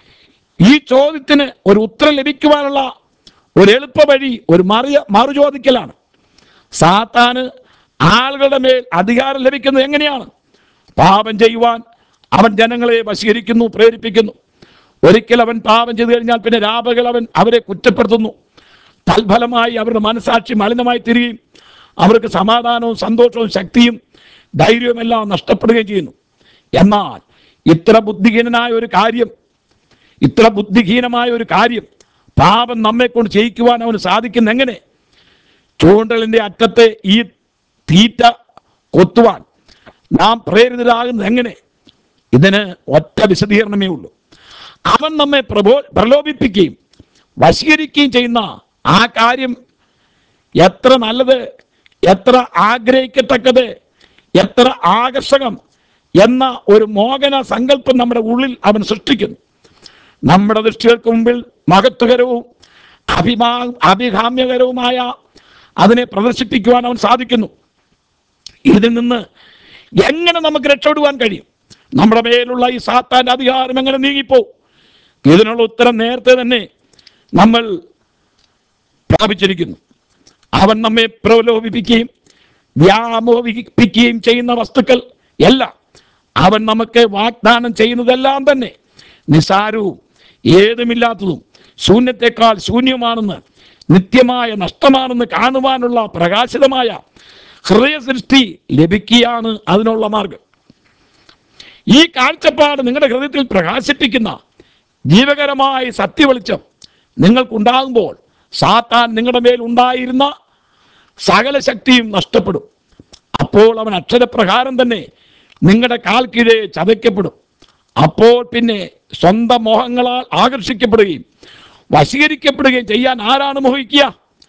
Speaker 1: ഈ ചോദ്യത്തിന് ഒരു ഉത്തരം ലഭിക്കുവാനുള്ള ഒരു എളുപ്പ വഴി ഒരു മറിയ മറുചോദിക്കലാണ് സാത്താന് ആളുകളുടെ മേൽ അധികാരം ലഭിക്കുന്നത് എങ്ങനെയാണ് പാപം ചെയ്യുവാൻ അവൻ ജനങ്ങളെ വശീകരിക്കുന്നു പ്രേരിപ്പിക്കുന്നു ഒരിക്കൽ അവൻ പാപം ചെയ്തു കഴിഞ്ഞാൽ പിന്നെ രാപകൾ അവൻ അവരെ കുറ്റപ്പെടുത്തുന്നു തൽഫലമായി അവരുടെ മനസാക്ഷി മലിനമായി തീരുകയും അവർക്ക് സമാധാനവും സന്തോഷവും ശക്തിയും ധൈര്യവും എല്ലാം നഷ്ടപ്പെടുകയും ചെയ്യുന്നു എന്നാൽ ഇത്ര ബുദ്ധിഹീനനായ ഒരു കാര്യം ഇത്ര ബുദ്ധിഹീനമായ ഒരു കാര്യം പാപം നമ്മെ കൊണ്ട് ചെയ്യിക്കുവാൻ അവന് സാധിക്കുന്ന എങ്ങനെ ചൂണ്ടലിന്റെ അറ്റത്തെ ഈ തീറ്റ കൊത്തുവാൻ നാം പ്രേരിതരാകുന്നത് എങ്ങനെ ഇതിന് ഒറ്റ വിശദീകരണമേ ഉള്ളൂ അവൻ നമ്മെ പ്രബോ പ്രലോഭിപ്പിക്കുകയും വശീകരിക്കുകയും ചെയ്യുന്ന ആ കാര്യം എത്ര നല്ലത് എത്ര ആഗ്രഹിക്കത്തക്കത് എത്ര ആകർഷകം എന്ന ഒരു മോഹന സങ്കല്പം നമ്മുടെ ഉള്ളിൽ അവൻ സൃഷ്ടിക്കുന്നു നമ്മുടെ ദൃഷ്ടികൾക്ക് മുമ്പിൽ മഹത്വകരവും അഭിമാ അഭികാമ്യകരവുമായ അതിനെ പ്രദർശിപ്പിക്കുവാൻ അവൻ സാധിക്കുന്നു ഇതിൽ നിന്ന് എങ്ങനെ നമുക്ക് രക്ഷപ്പെടുവാൻ കഴിയും നമ്മുടെ മേലുള്ള ഈ സാത്താന്റെ അധികാരം എങ്ങനെ നീങ്ങിപ്പോ ഇതിനുള്ള ഉത്തരം നേരത്തെ തന്നെ നമ്മൾ പ്രാപിച്ചിരിക്കുന്നു അവൻ നമ്മെ പ്രലോഭിപ്പിക്കുകയും വ്യാമോഹിപ്പിക്കുകയും ചെയ്യുന്ന വസ്തുക്കൾ എല്ലാം അവൻ നമുക്ക് വാഗ്ദാനം ചെയ്യുന്നതെല്ലാം തന്നെ നിസാരവും ഏതുമില്ലാത്തതും ശൂന്യത്തെക്കാൾ ശൂന്യമാണെന്ന് നിത്യമായ നഷ്ടമാണെന്ന് കാണുവാനുള്ള പ്രകാശിതമായ ഹൃദയസൃഷ്ടി ലഭിക്കുകയാണ് അതിനുള്ള മാർഗം ഈ കാഴ്ചപ്പാട് നിങ്ങളുടെ ഹൃദയത്തിൽ പ്രകാശിപ്പിക്കുന്ന ജീവകരമായ സത്യവെളിച്ചം നിങ്ങൾക്കുണ്ടാകുമ്പോൾ സാത്താൻ നിങ്ങളുടെ മേൽ ഉണ്ടായിരുന്ന സകല ശക്തിയും നഷ്ടപ്പെടും അപ്പോൾ അവൻ അക്ഷരപ്രകാരം തന്നെ നിങ്ങളുടെ കാൽ കീഴെ ചതയ്ക്കപ്പെടും അപ്പോൾ പിന്നെ സ്വന്തം മോഹങ്ങളാൽ ആകർഷിക്കപ്പെടുകയും വശീകരിക്കപ്പെടുകയും ചെയ്യാൻ ആരാണ് മോഹിക്കുക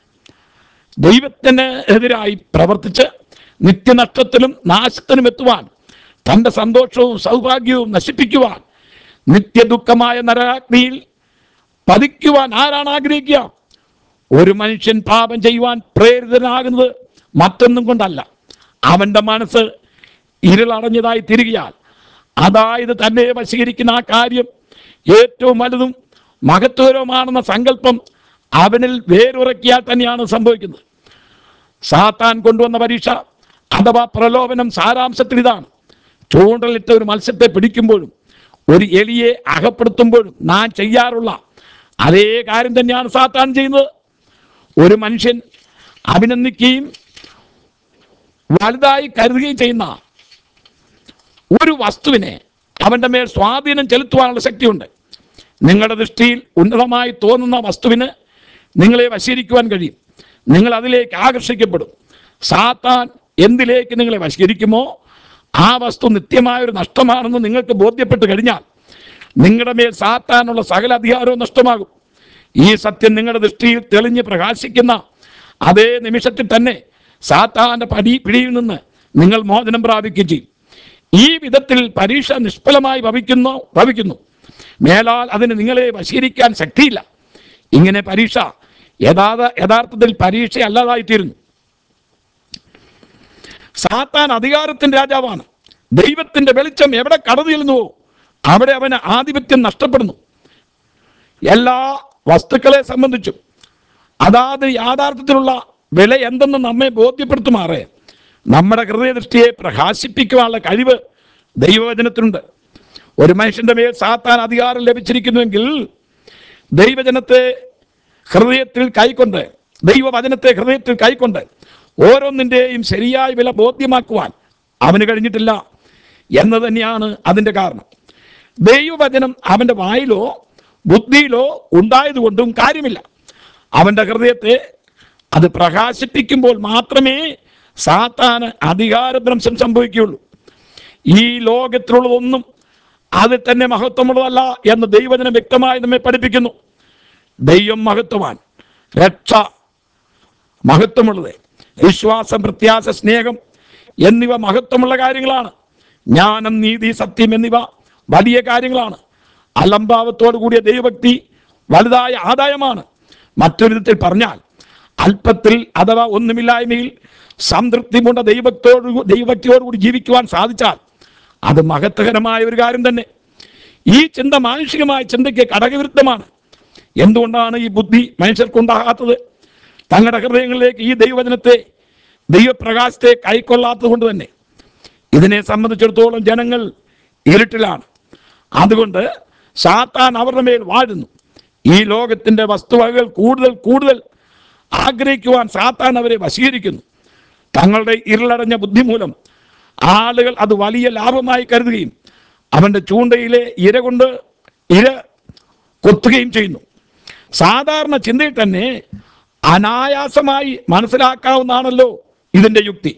Speaker 1: ദൈവത്തിന് എതിരായി പ്രവർത്തിച്ച് നിത്യനഷ്ടത്തിലും നാശത്തിനും എത്തുവാൻ തൻ്റെ സന്തോഷവും സൗഭാഗ്യവും നശിപ്പിക്കുവാൻ നിത്യദുഃഖമായ നരകാഗ്നിയിൽ പതിക്കുവാൻ ആരാണ് ആഗ്രഹിക്കുക ഒരു മനുഷ്യൻ പാപം ചെയ്യുവാൻ പ്രേരിതനാകുന്നത് മറ്റൊന്നും കൊണ്ടല്ല അവന്റെ മനസ്സ് ഇരുളടഞ്ഞതായി തിരികയാൽ അതായത് തന്നെ വശീകരിക്കുന്ന ആ കാര്യം ഏറ്റവും വലുതും മഹത്വകരവുമാണെന്ന സങ്കല്പം അവനിൽ വേരുറക്കിയാൽ തന്നെയാണ് സംഭവിക്കുന്നത് സാത്താൻ കൊണ്ടുവന്ന പരീക്ഷ അഥവാ പ്രലോഭനം സാരാംശത്തിൽ ഇതാണ് ചൂണ്ടലിട്ട ഒരു മത്സ്യത്തെ പിടിക്കുമ്പോഴും ഒരു എലിയെ അകപ്പെടുത്തുമ്പോഴും നാം ചെയ്യാറുള്ള അതേ കാര്യം തന്നെയാണ് സാത്താൻ ചെയ്യുന്നത് ഒരു മനുഷ്യൻ അഭിനന്ദിക്കുകയും വലുതായി കരുതുകയും ചെയ്യുന്ന ഒരു വസ്തുവിനെ അവന്റെ മേൽ സ്വാധീനം ചെലുത്തുവാനുള്ള ശക്തിയുണ്ട് നിങ്ങളുടെ ദൃഷ്ടിയിൽ ഉന്നതമായി തോന്നുന്ന വസ്തുവിന് നിങ്ങളെ വശീകരിക്കുവാൻ കഴിയും നിങ്ങൾ അതിലേക്ക് ആകർഷിക്കപ്പെടും സാത്താൻ എന്തിലേക്ക് നിങ്ങളെ വശീകരിക്കുമോ ആ വസ്തു നിത്യമായ ഒരു നഷ്ടമാണെന്ന് നിങ്ങൾക്ക് ബോധ്യപ്പെട്ട് കഴിഞ്ഞാൽ നിങ്ങളുടെ മേൽ സാത്താനുള്ള സകല അധികാരവും നഷ്ടമാകും ഈ സത്യം നിങ്ങളുടെ ദൃഷ്ടിയിൽ തെളിഞ്ഞ് പ്രകാശിക്കുന്ന അതേ നിമിഷത്തിൽ തന്നെ സാത്താന്റെ പടി പിടിയിൽ നിന്ന് നിങ്ങൾ മോചനം പ്രാപിക്കുകയും ചെയ്യും ഈ വിധത്തിൽ പരീക്ഷ നിഷ്ഫലമായി ഭവിക്കുന്നു ഭവിക്കുന്നു മേലാൽ അതിന് നിങ്ങളെ വശീകരിക്കാൻ ശക്തിയില്ല ഇങ്ങനെ പരീക്ഷ യഥാർത്ഥ യഥാർത്ഥത്തിൽ പരീക്ഷ അല്ലാതായിത്തീരുന്നു സാത്താൻ അധികാരത്തിന്റെ രാജാവാണ് ദൈവത്തിന്റെ വെളിച്ചം എവിടെ കടന്നു ചെല്ലുന്നുവോ അവിടെ അവന് ആധിപത്യം നഷ്ടപ്പെടുന്നു എല്ലാ വസ്തുക്കളെ സംബന്ധിച്ചും അതാത് യാഥാർത്ഥ്യത്തിലുള്ള വില എന്തെന്ന് നമ്മെ ബോധ്യപ്പെടുത്തുമാറേ നമ്മുടെ ഹൃദയദൃഷ്ടിയെ പ്രകാശിപ്പിക്കുവാനുള്ള കഴിവ് ദൈവവചനത്തിനുണ്ട് ഒരു മനുഷ്യന്റെ മേൽ സാത്താൻ അധികാരം ലഭിച്ചിരിക്കുന്നുവെങ്കിൽ ദൈവജനത്തെ ഹൃദയത്തിൽ കൈക്കൊണ്ട് ദൈവവചനത്തെ ഹൃദയത്തിൽ കൈക്കൊണ്ട് ഓരോന്നിൻ്റെയും ശരിയായ വില ബോധ്യമാക്കുവാൻ അവന് കഴിഞ്ഞിട്ടില്ല എന്ന് തന്നെയാണ് അതിൻ്റെ കാരണം ദൈവവചനം അവൻ്റെ വായിലോ ബുദ്ധിയിലോ ഉണ്ടായതുകൊണ്ടും കാര്യമില്ല അവൻ്റെ ഹൃദയത്തെ അത് പ്രകാശിപ്പിക്കുമ്പോൾ മാത്രമേ സാത്താന് അധികാരഭ്രംശം സംഭവിക്കുകയുള്ളൂ ഈ ലോകത്തിലുള്ളതൊന്നും അതിൽ തന്നെ മഹത്വമുള്ളതല്ല എന്ന് ദൈവജനം വ്യക്തമായി നമ്മെ പഠിപ്പിക്കുന്നു ദൈവം മഹത്വവാൻ രക്ഷ മഹത്വമുള്ളത് വിശ്വാസം പ്രത്യാശ സ്നേഹം എന്നിവ മഹത്വമുള്ള കാര്യങ്ങളാണ് ജ്ഞാനം നീതി സത്യം എന്നിവ വലിയ കാര്യങ്ങളാണ് അലംഭാവത്തോടു കൂടിയ ദൈവഭക്തി വലുതായ ആദായമാണ് മറ്റൊരു വിധത്തിൽ പറഞ്ഞാൽ അല്പത്തിൽ അഥവാ ഒന്നുമില്ലായ്മയിൽ സംതൃപ്തി കൊണ്ട ദൈവത്തോടു ദൈവഭക്തിയോടുകൂടി ജീവിക്കുവാൻ സാധിച്ചാൽ അത് മഹത്വകരമായ ഒരു കാര്യം തന്നെ ഈ ചിന്ത മാനുഷികമായ ചിന്തയ്ക്ക് ഘടകവിരുദ്ധമാണ് എന്തുകൊണ്ടാണ് ഈ ബുദ്ധി മനുഷ്യർക്കുണ്ടാകാത്തത് തങ്ങളുടെ ഹൃദയങ്ങളിലേക്ക് ഈ ദൈവവചനത്തെ ദൈവപ്രകാശത്തെ കൈക്കൊള്ളാത്തത് കൊണ്ട് തന്നെ ഇതിനെ സംബന്ധിച്ചിടത്തോളം ജനങ്ങൾ ഇരുട്ടിലാണ് അതുകൊണ്ട് സാത്താൻ അവരുടെ മേൽ വാഴുന്നു ഈ ലോകത്തിന്റെ വസ്തുവകകൾ കൂടുതൽ കൂടുതൽ ആഗ്രഹിക്കുവാൻ സാത്താൻ അവരെ വശീകരിക്കുന്നു തങ്ങളുടെ ഇരുളടഞ്ഞ ബുദ്ധി മൂലം ആളുകൾ അത് വലിയ ലാഭമായി കരുതുകയും അവന്റെ ചൂണ്ടയിലെ ഇര കൊണ്ട് ഇര കൊത്തുകയും ചെയ്യുന്നു സാധാരണ ചിന്തയിൽ തന്നെ അനായാസമായി മനസ്സിലാക്കാവുന്നതാണല്ലോ ഇതിന്റെ യുക്തി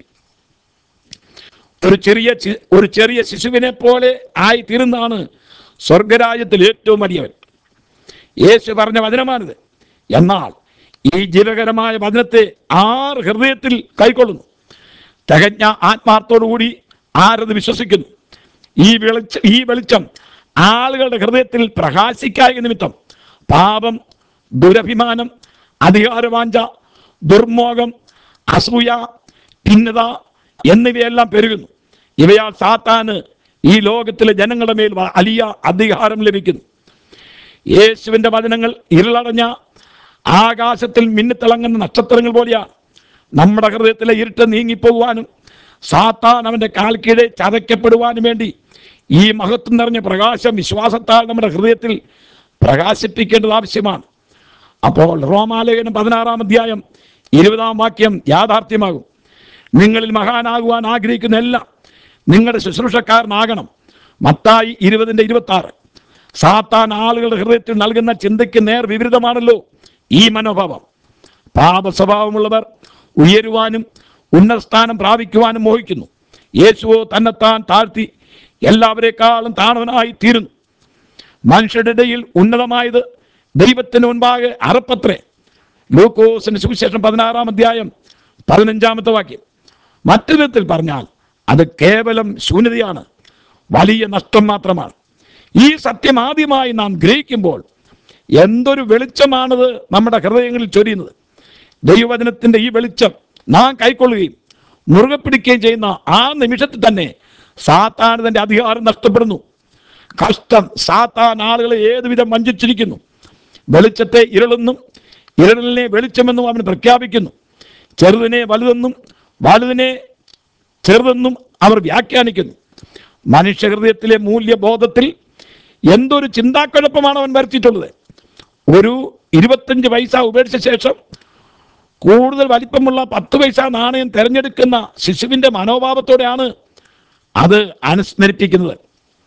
Speaker 1: ഒരു ചെറിയ ചി- ഒരു ചെറിയ ശിശുവിനെ പോലെ ആയി തീരുന്നതാണ് സ്വർഗരാജ്യത്തിൽ ഏറ്റവും വലിയവൻ യേശു പറഞ്ഞ വചനമാണിത് എന്നാൽ ഈ ജീവകരമായ വചനത്തെ ആർ ഹൃദയത്തിൽ കൈക്കൊള്ളുന്നു തികഞ്ഞ ആത്മാർത്ഥത്തോടുകൂടി ആരത് വിശ്വസിക്കുന്നു ഈ വെളിച്ച ഈ വെളിച്ചം ആളുകളുടെ ഹൃദയത്തിൽ പ്രകാശിക്കായ നിമിത്തം പാപം ദുരഭിമാനം അധികാരവാഞ്ച ദുർമോഹം അസൂയ ഭിന്നത എന്നിവയെല്ലാം പെരുകുന്നു ഇവയാൽ സാത്താന് ഈ ലോകത്തിലെ ജനങ്ങളുടെ മേൽ വ- വലിയ അധികാരം ലഭിക്കുന്നു യേശുവിന്റെ വചനങ്ങൾ ഇരുളടഞ്ഞ ആകാശത്തിൽ മിന്നിത്തിളങ്ങുന്ന നക്ഷത്രങ്ങൾ പോലെയാണ് നമ്മുടെ ഹൃദയത്തിലെ ഇരുട്ട് നീങ്ങിപ്പോകുവാനും സാത്താൻ അവന്റെ കാൽ കീഴെ ചതയ്ക്കപ്പെടുവാനും വേണ്ടി ഈ മഹത്വം നിറഞ്ഞ പ്രകാശം വിശ്വാസത്താൽ നമ്മുടെ ഹൃദയത്തിൽ പ്രകാശിപ്പിക്കേണ്ടത് ആവശ്യമാണ് അപ്പോൾ റോമാലേഖനം പതിനാറാം അധ്യായം ഇരുപതാം വാക്യം യാഥാർത്ഥ്യമാകും നിങ്ങളിൽ മഹാനാകുവാൻ ആഗ്രഹിക്കുന്ന എല്ലാം നിങ്ങളുടെ ശുശ്രൂഷക്കാരനാകണം മത്തായി ഇരുപതിൻ്റെ ഇരുപത്തി ആറ് സാത്താൻ ആളുകളുടെ ഹൃദയത്തിൽ നൽകുന്ന ചിന്തയ്ക്ക് നേർ വിപരീതമാണല്ലോ ഈ മനോഭാവം പാപ സ്വഭാവമുള്ളവർ ഉയരുവാനും ഉന്നത സ്ഥാനം പ്രാപിക്കുവാനും മോഹിക്കുന്നു യേശുവോ തന്നെത്താൻ താഴ്ത്തി എല്ലാവരെക്കാളും താണവനായി തീരുന്നു മനുഷ്യരുടെ ഇടയിൽ ഉന്നതമായത് ദൈവത്തിന് മുൻപാകെ അറപ്പത്രേ ലൂക്കോസിന് സുവിശേഷം പതിനാറാം അധ്യായം പതിനഞ്ചാമത്തെ വാക്യം മറ്റു വിധത്തിൽ പറഞ്ഞാൽ അത് കേവലം ശൂന്യതയാണ് വലിയ നഷ്ടം മാത്രമാണ് ഈ സത്യം ആദ്യമായി നാം ഗ്രഹിക്കുമ്പോൾ എന്തൊരു വെളിച്ചമാണത് നമ്മുടെ ഹൃദയങ്ങളിൽ ചൊരിയുന്നത് ദൈവവചനത്തിന്റെ ഈ വെളിച്ചം നാം കൈക്കൊള്ളുകയും മുറുകെ പിടിക്കുകയും ചെയ്യുന്ന ആ നിമിഷത്തിൽ തന്നെ സാത്താൻ തന്റെ അധികാരം നഷ്ടപ്പെടുന്നു കഷ്ടം സാത്താൻ ആളുകളെ ഏതുവിധം വഞ്ചിച്ചിരിക്കുന്നു വെളിച്ചത്തെ ഇരുളെന്നും ഇരുളിനെ വെളിച്ചമെന്നും അവൻ പ്രഖ്യാപിക്കുന്നു ചെറുതിനെ വലുതെന്നും വലുതിനെ ചെറുതെന്നും അവർ വ്യാഖ്യാനിക്കുന്നു മനുഷ്യഹൃദയത്തിലെ മൂല്യബോധത്തിൽ എന്തൊരു ചിന്താക്കുഴപ്പമാണ് അവൻ വരുത്തിയിട്ടുള്ളത് ഒരു ഇരുപത്തഞ്ച് പൈസ ഉപേക്ഷിച്ച ശേഷം കൂടുതൽ വലിപ്പമുള്ള പത്ത് പൈസ നാണയം തിരഞ്ഞെടുക്കുന്ന ശിശുവിൻ്റെ മനോഭാവത്തോടെയാണ് അത് അനുസ്മരിപ്പിക്കുന്നത്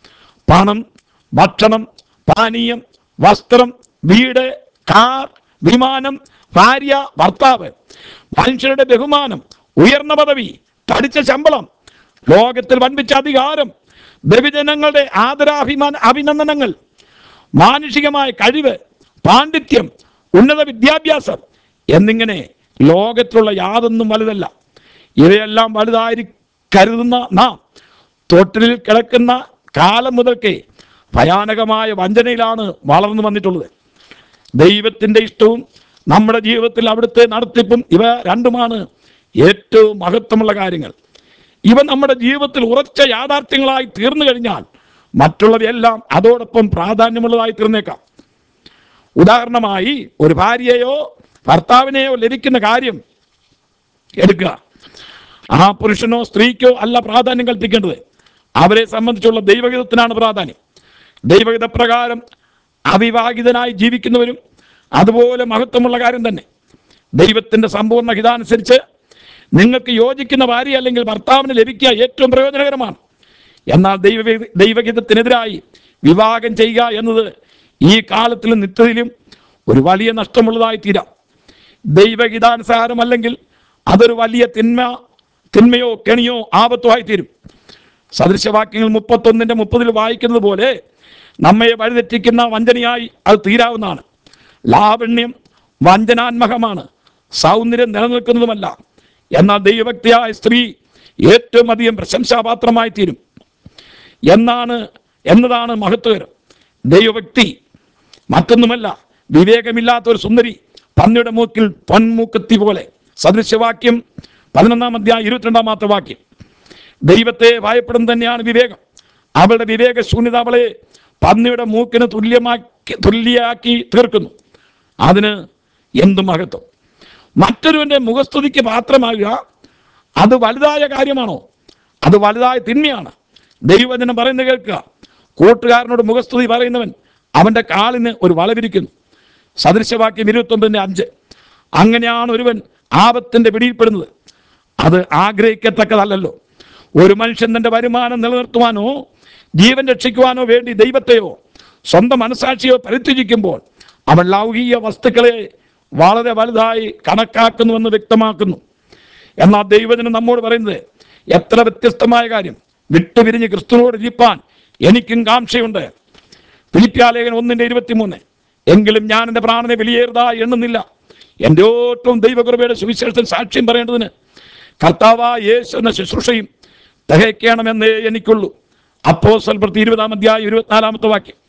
Speaker 1: പണം ഭക്ഷണം പാനീയം വസ്ത്രം വീട് കാർ വിമാനം ഭാര്യ ഭർത്താവ് മനുഷ്യരുടെ ബഹുമാനം ഉയർന്ന പദവി തടിച്ച ശമ്പളം ലോകത്തിൽ വൻപിച്ച അധികാരം ബഹുജനങ്ങളുടെ ആദരാഭിമാന അഭിനന്ദനങ്ങൾ മാനുഷികമായ കഴിവ് പാണ്ഡിത്യം ഉന്നത വിദ്യാഭ്യാസം എന്നിങ്ങനെ ലോകത്തിലുള്ള യാതൊന്നും വലുതല്ല ഇവയെല്ലാം വലുതായി കരുതുന്ന നാം തൊട്ടിലിൽ കിടക്കുന്ന കാലം മുതൽക്കേ ഭയാനകമായ വഞ്ചനയിലാണ് വളർന്നു വന്നിട്ടുള്ളത് ദൈവത്തിൻ്റെ ഇഷ്ടവും നമ്മുടെ ജീവിതത്തിൽ അവിടുത്തെ നടത്തിപ്പും ഇവ രണ്ടുമാണ് ഏറ്റവും മഹത്വമുള്ള കാര്യങ്ങൾ ഇവ നമ്മുടെ ജീവിതത്തിൽ ഉറച്ച യാഥാർത്ഥ്യങ്ങളായി തീർന്നു കഴിഞ്ഞാൽ മറ്റുള്ളവയെല്ലാം അതോടൊപ്പം പ്രാധാന്യമുള്ളതായി തീർന്നേക്കാം ഉദാഹരണമായി ഒരു ഭാര്യയെയോ ഭർത്താവിനെയോ ലഭിക്കുന്ന കാര്യം എടുക്കുക ആ പുരുഷനോ സ്ത്രീക്കോ അല്ല പ്രാധാന്യം കൽപ്പിക്കേണ്ടത് അവരെ സംബന്ധിച്ചുള്ള ദൈവഹിതത്തിനാണ് പ്രാധാന്യം ദൈവഹിത പ്രകാരം അവിവാഹിതനായി ജീവിക്കുന്നവരും അതുപോലെ മഹത്വമുള്ള കാര്യം തന്നെ ദൈവത്തിൻ്റെ സമ്പൂർണ്ണ ഹിതാനുസരിച്ച് നിങ്ങൾക്ക് യോജിക്കുന്ന ഭാര്യ അല്ലെങ്കിൽ ഭർത്താവിന് ലഭിക്കുക ഏറ്റവും പ്രയോജനകരമാണ് എന്നാൽ ദൈവ ദൈവഹിതത്തിനെതിരായി വിവാഹം ചെയ്യുക എന്നത് ഈ കാലത്തിലും നിത്യത്തിലും ഒരു വലിയ നഷ്ടമുള്ളതായി തീരാം ദൈവഹിതാനുസാരമല്ലെങ്കിൽ അതൊരു വലിയ തിന്മ തിന്മയോ കെണിയോ ആപത്തോ ആയി തീരും സദൃശവാക്യങ്ങൾ മുപ്പത്തൊന്നിൻ്റെ മുപ്പതിൽ വായിക്കുന്നത് പോലെ നമ്മെ വഴിതെറ്റിക്കുന്ന വഞ്ചനയായി അത് തീരാവുന്നതാണ് ലാവണ്യം വഞ്ചനാത്മകമാണ് സൗന്ദര്യം നിലനിൽക്കുന്നതുമല്ല എന്നാൽ ദൈവഭക്തിയായ സ്ത്രീ ഏറ്റവും അധികം പ്രശംസാപാത്രമായി തീരും എന്നാണ് എന്നതാണ് മഹത്വകരം ദൈവഭക്തി മറ്റൊന്നുമല്ല വിവേകമില്ലാത്ത ഒരു സുന്ദരി പന്നിയുടെ മൂക്കിൽ പൊൻമൂക്കത്തി പോലെ സദൃശവാക്യം പതിനൊന്നാം അധ്യായം ഇരുപത്തിരണ്ടാമത്തെ വാക്യം ദൈവത്തെ ഭയപ്പെടും തന്നെയാണ് വിവേകം അവളുടെ വിവേക ശൂന്യത അവളെ പന്നിയുടെ മൂക്കിന് തുല്യമാക്കി തുല്യയാക്കി തീർക്കുന്നു അതിന് എന്തു മഹത്വം മറ്റൊരുവന്റെ മുഖസ്തുതിക്ക് പാത്രമാകുക അത് വലുതായ കാര്യമാണോ അത് വലുതായ തിന്മയാണ് ദൈവവചനം പറയുന്നത് കേൾക്കുക കൂട്ടുകാരനോട് മുഖസ്തുതി പറയുന്നവൻ അവന്റെ കാലിന് ഒരു വളവിരിക്കുന്നു സദൃശവാക്യം ഇരുപത്തൊമ്പതിൻ്റെ അഞ്ച് അങ്ങനെയാണ് ഒരുവൻ ആപത്തിന്റെ പിടിയിൽപ്പെടുന്നത് അത് ആഗ്രഹിക്കത്തക്കതല്ലല്ലോ ഒരു മനുഷ്യൻ തന്റെ വരുമാനം നിലനിർത്തുവാനോ ജീവൻ രക്ഷിക്കുവാനോ വേണ്ടി ദൈവത്തെയോ സ്വന്തം മനസാക്ഷിയോ പരിത്യജിക്കുമ്പോൾ അവൻ ലൗകിക വസ്തുക്കളെ വളരെ വലുതായി കണക്കാക്കുന്നുവെന്ന് വ്യക്തമാക്കുന്നു എന്നാൽ ദൈവത്തിന് നമ്മോട് പറയുന്നത് എത്ര വ്യത്യസ്തമായ കാര്യം വിട്ടുപിരിഞ്ഞ് ക്രിസ്തുവിനോട് ഇരിപ്പാൻ എനിക്കും കാംക്ഷയുണ്ട് ഫിലിപ്പ്യാലേഖൻ ഒന്നിന്റെ ഇരുപത്തിമൂന്ന് എങ്കിലും ഞാൻ എൻ്റെ പ്രാണനെ വിലയേറുതായി എണ്ണുന്നില്ല എൻ്റെ ഏറ്റവും ദൈവകൃപയുടെ സുവിശേഷത്തിൽ സാക്ഷ്യം പറയേണ്ടതിന് കർത്താവായ യേശു എന്ന ശുശ്രൂഷയും തികയ്ക്കണമെന്നേ എനിക്കുള്ളൂ അപ്പോ സ്വൽപ്രത്തി ഇരുപതാം അധ്യായം ഇരുപത്തിനാലാമത്തെ വാക്യം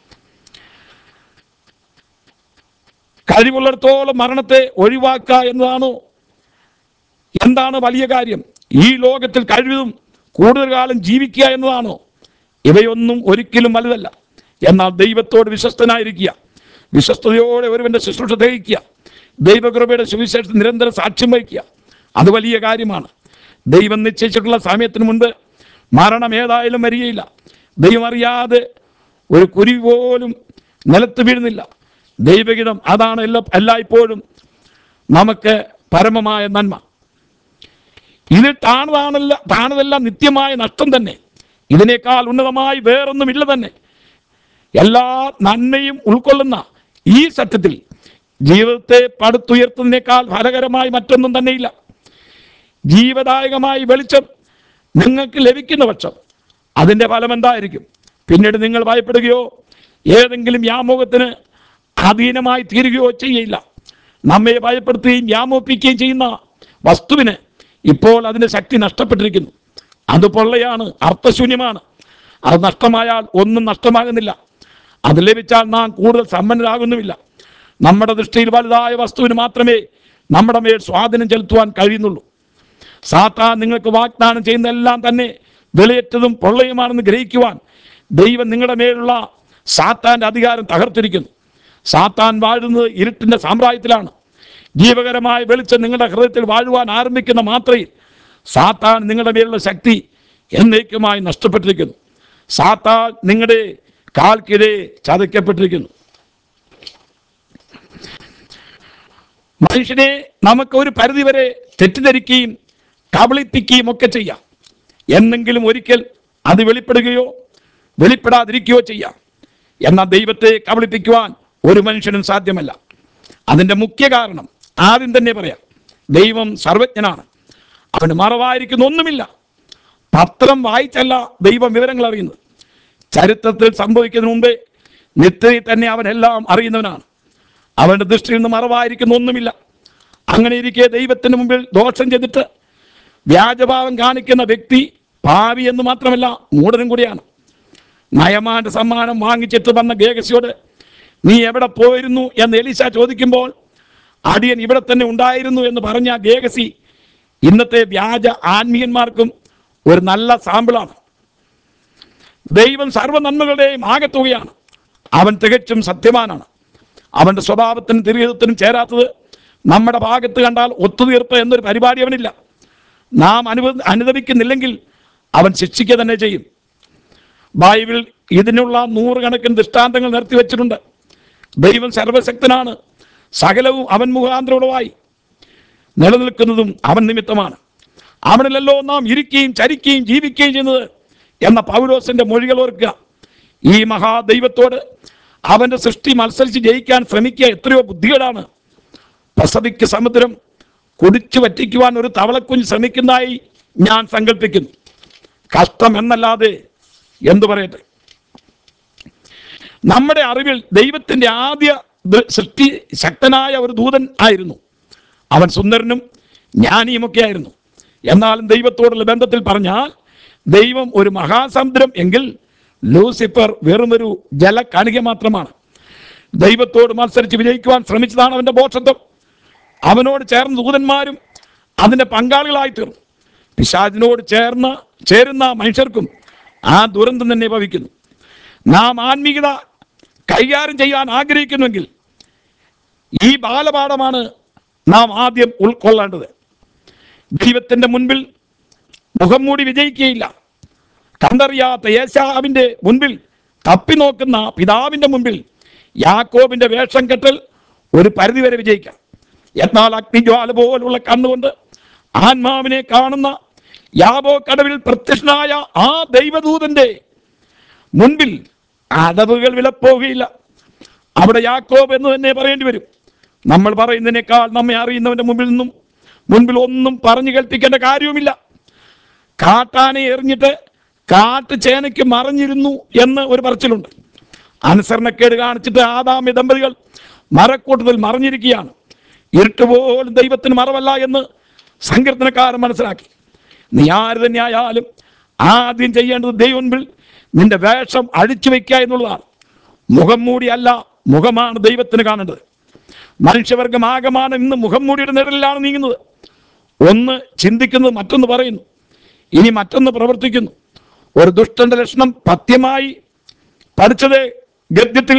Speaker 1: കഴിവുള്ളിടത്തോളം മരണത്തെ ഒഴിവാക്കുക എന്നതാണോ എന്താണ് വലിയ കാര്യം ഈ ലോകത്തിൽ കഴിവും കൂടുതൽ കാലം ജീവിക്കുക എന്നതാണോ ഇവയൊന്നും ഒരിക്കലും വലുതല്ല എന്നാൽ ദൈവത്തോട് വിശ്വസ്തനായിരിക്കുക വിശ്വസ്തയോടെ ഒരുവന്റെ ശുശ്രൂഷ തികയ്ക്കുക ദൈവകൃപയുടെ സുവിശേഷത്തിൽ നിരന്തരം സാക്ഷ്യം വഹിക്കുക അത് വലിയ കാര്യമാണ് ദൈവം നിശ്ചയിച്ചിട്ടുള്ള സമയത്തിന് മുൻപ് മരണം ഏതായാലും വരികയില്ല ദൈവം അറിയാതെ ഒരു കുരുവി പോലും നിലത്ത് വീഴുന്നില്ല ദൈവഗീതം അതാണ് എല്ലാ എല്ലായ്പ്പോഴും നമുക്ക് പരമമായ നന്മ ഇത് താണതാണല്ല താണതെല്ലാം നിത്യമായ നഷ്ടം തന്നെ ഇതിനേക്കാൾ ഉന്നതമായി വേറൊന്നുമില്ല തന്നെ എല്ലാ നന്മയും ഉൾക്കൊള്ളുന്ന ഈ സത്യത്തിൽ ജീവിതത്തെ പടുത്തുയർത്തുന്നതിനേക്കാൾ ഫലകരമായി മറ്റൊന്നും തന്നെയില്ല ജീവദായകമായി വെളിച്ചം നിങ്ങൾക്ക് ലഭിക്കുന്ന പക്ഷം അതിൻ്റെ ഫലം എന്തായിരിക്കും പിന്നീട് നിങ്ങൾ ഭയപ്പെടുകയോ ഏതെങ്കിലും വ്യാമോഹത്തിന് അധീനമായി തീരുകയോ ചെയ്യില്ല നമ്മെ ഭയപ്പെടുത്തുകയും വ്യാമോപിക്കുകയും ചെയ്യുന്ന വസ്തുവിന് ഇപ്പോൾ അതിൻ്റെ ശക്തി നഷ്ടപ്പെട്ടിരിക്കുന്നു അത് പൊള്ളയാണ് അർത്ഥശൂന്യമാണ് അത് നഷ്ടമായാൽ ഒന്നും നഷ്ടമാകുന്നില്ല അത് ലഭിച്ചാൽ നാം കൂടുതൽ സമ്പന്നരാകുന്നുമില്ല നമ്മുടെ ദൃഷ്ടിയിൽ വലുതായ വസ്തുവിന് മാത്രമേ നമ്മുടെ മേൽ സ്വാധീനം ചെലുത്തുവാൻ കഴിയുന്നുള്ളൂ സാത്താൻ നിങ്ങൾക്ക് വാഗ്ദാനം ചെയ്യുന്ന എല്ലാം തന്നെ വിലയറ്റതും പൊള്ളയുമാണെന്ന് ഗ്രഹിക്കുവാൻ ദൈവം നിങ്ങളുടെ മേലുള്ള സാത്താൻ്റെ അധികാരം തകർത്തിരിക്കുന്നു സാത്താൻ വാഴുന്നത് ഇരുട്ടിൻ്റെ സാമ്രാജ്യത്തിലാണ് ജീവകരമായ വെളിച്ചം നിങ്ങളുടെ ഹൃദയത്തിൽ വാഴുവാൻ ആരംഭിക്കുന്ന മാത്രയിൽ സാത്താൻ നിങ്ങളുടെ മേലുള്ള ശക്തി എന്നേക്കുമായി നഷ്ടപ്പെട്ടിരിക്കുന്നു സാത്താൻ നിങ്ങളുടെ കാൽക്കിടെ ചതയ്ക്കപ്പെട്ടിരിക്കുന്നു മനുഷ്യനെ നമുക്ക് ഒരു പരിധിവരെ തെറ്റിദ്ധരിക്കുകയും കബളിപ്പിക്കുകയും ഒക്കെ ചെയ്യാം എന്നെങ്കിലും ഒരിക്കൽ അത് വെളിപ്പെടുകയോ വെളിപ്പെടാതിരിക്കുകയോ ചെയ്യാം എന്നാൽ ദൈവത്തെ കബളിപ്പിക്കുവാൻ ഒരു മനുഷ്യനും സാധ്യമല്ല അതിൻ്റെ മുഖ്യ കാരണം ആദ്യം തന്നെ പറയാം ദൈവം സർവജ്ഞനാണ് അവന് മറവായിരിക്കുന്ന ഒന്നുമില്ല പത്രം വായിച്ചല്ല ദൈവം വിവരങ്ങൾ അറിയുന്നത് ചരിത്രത്തിൽ സംഭവിക്കുന്നതിന് മുമ്പേ നിത്യയിൽ തന്നെ അവൻ എല്ലാം അറിയുന്നവനാണ് അവന്റെ ദൃഷ്ടിയിൽ നിന്ന് മറവായിരിക്കുന്ന ഒന്നുമില്ല അങ്ങനെ ഇരിക്കെ ദൈവത്തിന് മുമ്പിൽ ദോഷം ചെയ്തിട്ട് വ്യാജഭാവം കാണിക്കുന്ന വ്യക്തി ഭാവി എന്ന് മാത്രമല്ല മൂടനും കൂടിയാണ് നയമാന്റെ സമ്മാനം വാങ്ങിച്ചിട്ട് വന്ന ഗേഗസിയോട് നീ എവിടെ പോയിരുന്നു എന്ന് എലിശ ചോദിക്കുമ്പോൾ അടിയൻ ഇവിടെ തന്നെ ഉണ്ടായിരുന്നു എന്ന് പറഞ്ഞ ആ ഗേഗസി ഇന്നത്തെ വ്യാജ ആത്മീയന്മാർക്കും ഒരു നല്ല സാമ്പിളാണ് ദൈവം സർവ്വ നന്മകളുടെയും ആകത്തുകയാണ് അവൻ തികച്ചും സത്യവാനാണ് അവന്റെ സ്വഭാവത്തിനും തിരികത്തിനും ചേരാത്തത് നമ്മുടെ ഭാഗത്ത് കണ്ടാൽ ഒത്തുതീർപ്പ് എന്നൊരു പരിപാടി അവനില്ല നാം അനുവ അനുദപിക്കുന്നില്ലെങ്കിൽ അവൻ ശിക്ഷിക്കുക തന്നെ ചെയ്യും ബൈബിൾ ഇതിനുള്ള നൂറുകണക്കിന് ദൃഷ്ടാന്തങ്ങൾ നിർത്തി വെച്ചിട്ടുണ്ട് ദൈവം സർവശക്തനാണ് സകലവും അവൻ മുഖാന്തരമുള്ളവായി നിലനിൽക്കുന്നതും അവൻ നിമിത്തമാണ് അവനിലല്ലോ നാം ഇരിക്കുകയും ചരിക്കുകയും ജീവിക്കുകയും ചെയ്യുന്നത് എന്ന പൗലോസിന്റെ മൊഴികൾ ഓർക്കുക ഈ മഹാദൈവത്തോട് അവന്റെ സൃഷ്ടി മത്സരിച്ച് ജയിക്കാൻ ശ്രമിക്കുക എത്രയോ ബുദ്ധികളാണ് പസഫിക് സമുദ്രം കുടിച്ചു വറ്റിക്കുവാൻ ഒരു തവളക്കുഞ്ഞ് ശ്രമിക്കുന്നതായി ഞാൻ സങ്കല്പിക്കുന്നു കഷ്ടം എന്നല്ലാതെ എന്തു പറയട്ടെ നമ്മുടെ അറിവിൽ ദൈവത്തിന്റെ ആദ്യ ദ- സൃഷ്ടി ശക്തനായ ഒരു ദൂതൻ ആയിരുന്നു അവൻ സുന്ദരനും ജ്ഞാനിയുമൊക്കെ ആയിരുന്നു എന്നാലും ദൈവത്തോടുള്ള ബന്ധത്തിൽ പറഞ്ഞാൽ ദൈവം ഒരു മഹാസമുദ്രം എങ്കിൽ ലൂസിഫർ വെറുമൊരു ജലക്കണിക മാത്രമാണ് ദൈവത്തോട് മത്സരിച്ച് വിജയിക്കുവാൻ ശ്രമിച്ചതാണ് അവന്റെ ബോധത്വം അവനോട് ചേർന്ന ദൂതന്മാരും അതിന്റെ പങ്കാളികളായി തീർന്നു പിശാചിനോട് ചേർന്ന ചേരുന്ന മനുഷ്യർക്കും ആ ദുരന്തം തന്നെ ഭവിക്കുന്നു നാം ആത്മീയത കൈകാര്യം ചെയ്യാൻ ആഗ്രഹിക്കുന്നുവെങ്കിൽ ഈ ബാലപാഠമാണ് നാം ആദ്യം ഉൾക്കൊള്ളേണ്ടത് ദൈവത്തിന്റെ മുൻപിൽ മുഖം മൂടി വിജയിക്കുകയില്ല കണ്ടറിയാത്ത യേശാവിന്റെ മുൻപിൽ തപ്പി നോക്കുന്ന പിതാവിന്റെ മുൻപിൽ യാക്കോബിന്റെ വേഷം കെട്ടൽ ഒരു പരിധിവരെ വിജയിക്കാം എന്നാൽ അഗ്നിജ്വാല പോലുള്ള കണ്ണുകൊണ്ട് ആത്മാവിനെ കാണുന്ന യാബോ കടവിൽ പ്രത്യക്ഷനായ ആ ദൈവദൂതന്റെ മുൻപിൽ അടവുകൾ വിലപ്പോവുകയില്ല അവിടെ യാക്കോബ് എന്ന് തന്നെ പറയേണ്ടി വരും നമ്മൾ പറയുന്നതിനേക്കാൾ നമ്മെ അറിയുന്നവന്റെ മുമ്പിൽ നിന്നും മുൻപിൽ ഒന്നും പറഞ്ഞു കേൾപ്പിക്കേണ്ട കാര്യവുമില്ല കാട്ടാനെ എറിഞ്ഞിട്ട് കാട്ട് ചേനയ്ക്ക് മറഞ്ഞിരുന്നു എന്ന് ഒരു പറച്ചിലുണ്ട് അനുസരണക്കേട് കാണിച്ചിട്ട് ആദാമ്യ ദമ്പതികൾ മരക്കൂട്ടത്തിൽ മറിഞ്ഞിരിക്കുകയാണ് ഇരുട്ട് പോലും ദൈവത്തിന് മറവല്ല എന്ന് സങ്കീർത്തനക്കാരൻ മനസ്സിലാക്കി നീ ആര് തന്നെയായാലും ആദ്യം ചെയ്യേണ്ടത് ദൈവം മുൻപിൽ നിന്റെ വേഷം അഴിച്ചു വയ്ക്കുക എന്നുള്ളതാണ് മുഖം മൂടിയല്ല മുഖമാണ് ദൈവത്തിന് കാണേണ്ടത് മനുഷ്യവർഗം ആകമാനം ഇന്ന് മുഖം മൂടിയുടെ നിഴലിലാണ് നീങ്ങുന്നത് ഒന്ന് ചിന്തിക്കുന്നത് മറ്റൊന്ന് പറയുന്നു ഇനി മറ്റൊന്ന് പ്രവർത്തിക്കുന്നു ഒരു ദുഷ്ടന്റെ ലക്ഷണം പഥ്യമായി പഠിച്ചത് ഗദ്യത്തിൽ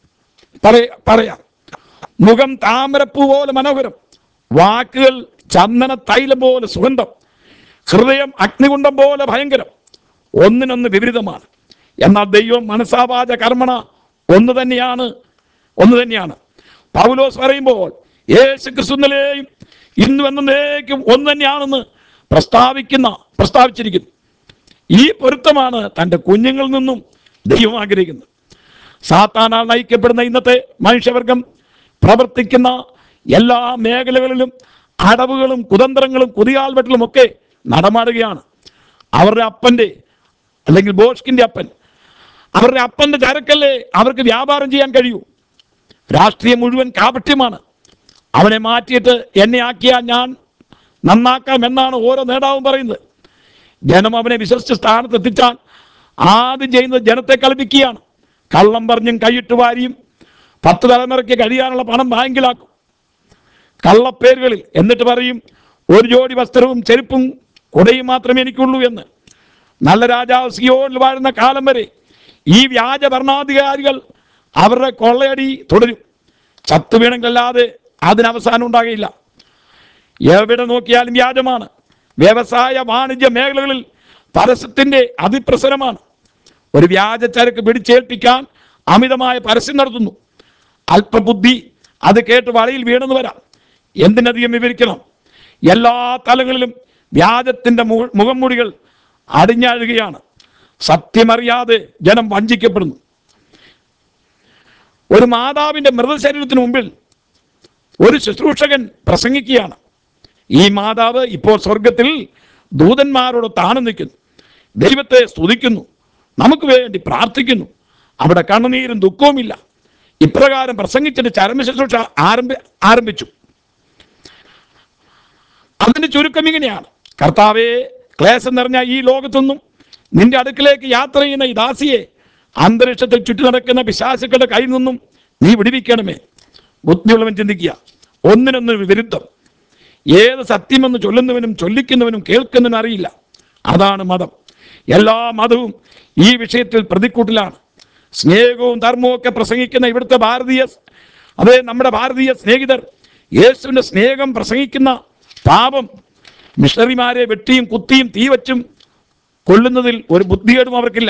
Speaker 1: പറയ പറയാം മുഖം താമരപ്പൂ പോലെ മനോഹരം വാക്കുകൾ ചന്ദന തൈലം പോലെ സുഗന്ധം ഹൃദയം അഗ്നികുണ്ഡം പോലെ ഭയങ്കരം ഒന്നിനൊന്ന് വിപരീതമാണ് എന്നാൽ ദൈവം മനസാവാച കർമ്മണ ഒന്ന് തന്നെയാണ് ഒന്ന് തന്നെയാണ് പൗലോസ് പറയുമ്പോൾ യേശു ക്രിസ്തുനിലെയും ഇന്നും എന്നേക്കും ഒന്ന് തന്നെയാണെന്ന് പ്രസ്താവിക്കുന്ന പ്രസ്താവിച്ചിരിക്കുന്നു ഈ പൊരുത്തമാണ് തൻ്റെ കുഞ്ഞുങ്ങളിൽ നിന്നും ദൈവം ആഗ്രഹിക്കുന്നത് സാത്താനാൽ നയിക്കപ്പെടുന്ന ഇന്നത്തെ മനുഷ്യവർഗം പ്രവർത്തിക്കുന്ന എല്ലാ മേഖലകളിലും അടവുകളും കുതന്ത്രങ്ങളും കുതികാൽവെട്ടലും ഒക്കെ നടമാടുകയാണ് അവരുടെ അപ്പൻ്റെ അല്ലെങ്കിൽ ബോഷ്കിന്റെ അപ്പൻ അവരുടെ അപ്പന്റെ ചരക്കല്ലേ അവർക്ക് വ്യാപാരം ചെയ്യാൻ കഴിയൂ രാഷ്ട്രീയം മുഴുവൻ കാപട്യമാണ് അവനെ മാറ്റിയിട്ട് എന്നെ ആക്കിയാൽ ഞാൻ നന്നാക്കാം എന്നാണ് ഓരോ നേതാവും പറയുന്നത് ജനം അവനെ വിശ്വസിച്ച സ്ഥാനത്ത് എത്തിച്ചാൽ ആദ്യം ചെയ്യുന്നത് ജനത്തെ കളിപ്പിക്കുകയാണ് കള്ളം പറഞ്ഞും കൈയിട്ട് വാരിയും പത്ത് തലമുറയ്ക്ക് കഴിയാനുള്ള പണം ബാങ്കിലാക്കും കള്ളപ്പേരുകളിൽ എന്നിട്ട് പറയും ഒരു ജോഡി വസ്ത്രവും ചെരുപ്പും കുടയും മാത്രമേ എനിക്കുള്ളൂ എന്ന് നല്ല രാജാവ് സിയോനിൽ വാഴുന്ന കാലം വരെ ഈ വ്യാജ ഭരണാധികാരികൾ അവരുടെ കൊള്ളയടി തുടരും ചത്തുവീണെങ്കിലല്ലാതെ അതിന് അവസാനം ഉണ്ടാകില്ല എവിടെ നോക്കിയാലും വ്യാജമാണ് വ്യവസായ വാണിജ്യ മേഖലകളിൽ പരസ്യത്തിന്റെ അതിപ്രസരമാണ് ഒരു വ്യാജ ചരക്ക് പിടിച്ചേൽപ്പിക്കാൻ അമിതമായ പരസ്യം നടത്തുന്നു അല്പബുദ്ധി അത് കേട്ട് വലയിൽ വീണെന്ന് വരാം എന്തിനധികം വിവരിക്കണം എല്ലാ തലങ്ങളിലും വ്യാജത്തിന്റെ മു- മുഖംമൂടികൾ അടിഞ്ഞാഴുകയാണ് സത്യമറിയാതെ ജനം വഞ്ചിക്കപ്പെടുന്നു ഒരു മാതാവിന്റെ മൃതശരീരത്തിന് മുമ്പിൽ ഒരു ശുശ്രൂഷകൻ പ്രസംഗിക്കുകയാണ് ഈ മാതാവ് ഇപ്പോൾ സ്വർഗത്തിൽ ദൂതന്മാരോട് താണു നിൽക്കുന്നു ദൈവത്തെ സ്തുതിക്കുന്നു നമുക്ക് വേണ്ടി പ്രാർത്ഥിക്കുന്നു അവിടെ കണ്ണുനീരും ദുഃഖവുമില്ല ഇപ്രകാരം പ്രസംഗിച്ചിട്ട് ചരമ ശുശ്രൂഷ ആരംഭി ആരംഭിച്ചു അതിന്റെ ചുരുക്കം ഇങ്ങനെയാണ് കർത്താവെ ക്ലേശം നിറഞ്ഞ ഈ ലോകത്തൊന്നും നിന്റെ അടുക്കിലേക്ക് യാത്ര ചെയ്യുന്ന ഈ ദാസിയെ അന്തരീക്ഷത്തിൽ ചുറ്റി നടക്കുന്ന പിശാസുക്കളുടെ കയ്യിൽ നിന്നും നീ വിടുവിക്കണമേ ബുദ്ധിയുള്ളവൻ ചിന്തിക്കുക ഒന്നിനൊന്ന് വിരുദ്ധം ഏത് സത്യമെന്ന് ചൊല്ലുന്നവനും ചൊല്ലിക്കുന്നവനും കേൾക്കുന്നവനും അറിയില്ല അതാണ് മതം എല്ലാ മതവും ഈ വിഷയത്തിൽ പ്രതിക്കൂട്ടിലാണ് സ്നേഹവും ധർമ്മവും ഒക്കെ പ്രസംഗിക്കുന്ന ഇവിടുത്തെ ഭാരതീയ അതേ നമ്മുടെ ഭാരതീയ സ്നേഹിതർ യേശുവിൻ്റെ സ്നേഹം പ്രസംഗിക്കുന്ന പാപം മിഷണറിമാരെ വെട്ടിയും കുത്തിയും തീവച്ചും കൊല്ലുന്നതിൽ ഒരു ബുദ്ധികേടും അവർക്കില്ല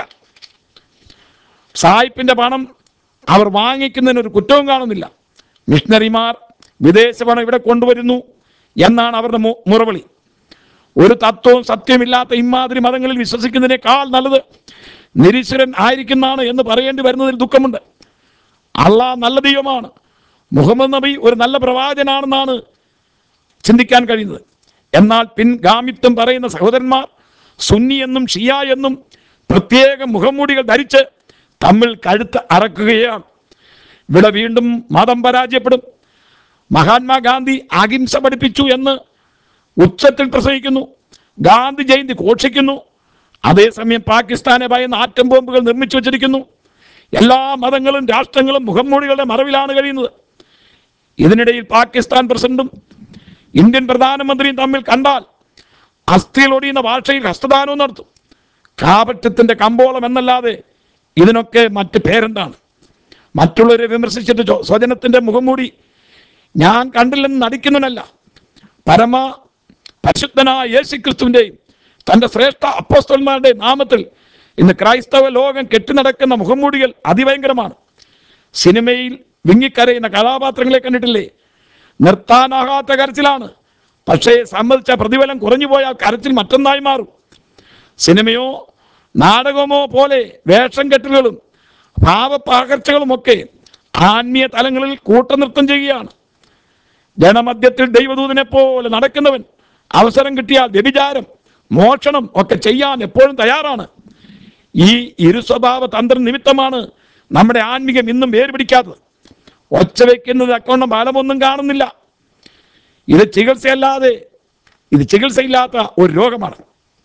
Speaker 1: സായിപ്പിന്റെ പണം അവർ വാങ്ങിക്കുന്നതിന് ഒരു കുറ്റവും കാണുന്നില്ല മിഷണറിമാർ വിദേശ പണം ഇവിടെ കൊണ്ടുവരുന്നു എന്നാണ് അവരുടെ മു- മുറവിളി ഒരു തത്വവും സത്യമില്ലാത്ത ഇമാതിരി മതങ്ങളിൽ വിശ്വസിക്കുന്നതിനേക്കാൾ നല്ലത് നിരീശ്വരൻ ആയിരിക്കുന്നതാണ് എന്ന് പറയേണ്ടി വരുന്നതിൽ ദുഃഖമുണ്ട് അള്ളാഹ് നല്ല ദൈവമാണ് മുഹമ്മദ് നബി ഒരു നല്ല പ്രവാചനാണെന്നാണ് ചിന്തിക്കാൻ കഴിയുന്നത് എന്നാൽ പിൻഗാമിത്വം പറയുന്ന സഹോദരന്മാർ സുന്നി എന്നും ഷിയ എന്നും പ്രത്യേക മുഖംമൂടികൾ ധരിച്ച് തമ്മിൽ കഴുത്ത് അറക്കുകയാണ് ഇവിടെ വീണ്ടും മതം പരാജയപ്പെടും മഹാത്മാഗാന്ധി അഹിംസ പഠിപ്പിച്ചു എന്ന് ഉച്ചത്തിൽ പ്രസംഗിക്കുന്നു ഗാന്ധി ജയന്തി ഘോഷിക്കുന്നു അതേസമയം പാകിസ്ഥാനെ ഭയന്ന് ആറ്റം ബോംബുകൾ നിർമ്മിച്ചു വച്ചിരിക്കുന്നു എല്ലാ മതങ്ങളും രാഷ്ട്രങ്ങളും മുഖംമൂടികളുടെ മറവിലാണ് കഴിയുന്നത് ഇതിനിടയിൽ പാകിസ്ഥാൻ പ്രസിഡന്റും ഇന്ത്യൻ പ്രധാനമന്ത്രിയും തമ്മിൽ കണ്ടാൽ അസ്ഥിയിലൊടിയുന്ന ഭാഷയിൽ ഹസ്തദാനവും നടത്തും കാപട്യത്തിന്റെ കമ്പോളം എന്നല്ലാതെ ഇതിനൊക്കെ മറ്റ് പേരെന്താണ് മറ്റുള്ളവരെ വിമർശിച്ചിട്ട് ചോ- സ്വജനത്തിന്റെ മുഖം മൂടി ഞാൻ കണ്ടില്ലെന്ന് നടിക്കുന്നതിനല്ല പരമ പരിശുദ്ധനായ യേശു ക്രിസ്തുവിൻ്റെയും തൻ്റെ ശ്രേഷ്ഠ അപ്പോസ്തലന്മാരുടെ നാമത്തിൽ ഇന്ന് ക്രൈസ്തവ ലോകം കെട്ടിനടക്കുന്ന മുഖംമൂടികൾ അതിഭയങ്കരമാണ് സിനിമയിൽ വിങ്ങിക്കരയുന്ന കഥാപാത്രങ്ങളെ കണ്ടിട്ടില്ലേ നിർത്താനാകാത്ത കരച്ചിലാണ് പക്ഷേ സമ്മതിച്ച പ്രതിഫലം കുറഞ്ഞു പോയാൽ കരച്ചിൽ മറ്റൊന്നായി മാറും സിനിമയോ നാടകമോ പോലെ വേഷം കെട്ടലുകളും ഭാവപകർച്ചകളുമൊക്കെ ആത്മീയ തലങ്ങളിൽ കൂട്ടനൃത്തം ചെയ്യുകയാണ് ജനമധ്യത്തിൽ ദൈവദൂതനെ പോലെ നടക്കുന്നവൻ അവസരം കിട്ടിയാൽ വ്യഭിചാരം മോഷണം ഒക്കെ ചെയ്യാൻ എപ്പോഴും തയ്യാറാണ് ഈ ഇരുസ്വഭാവ തന്ത്രം നിമിത്തമാണ് നമ്മുടെ ആത്മീകം ഇന്നും വേർപിടിക്കാത്തത് ഒച്ച വയ്ക്കുന്നത് അക്കൗണ്ട് ഫലമൊന്നും കാണുന്നില്ല ഇത് ചികിത്സയല്ലാതെ ഇത് ചികിത്സയില്ലാത്ത ഒരു രോഗമാണ്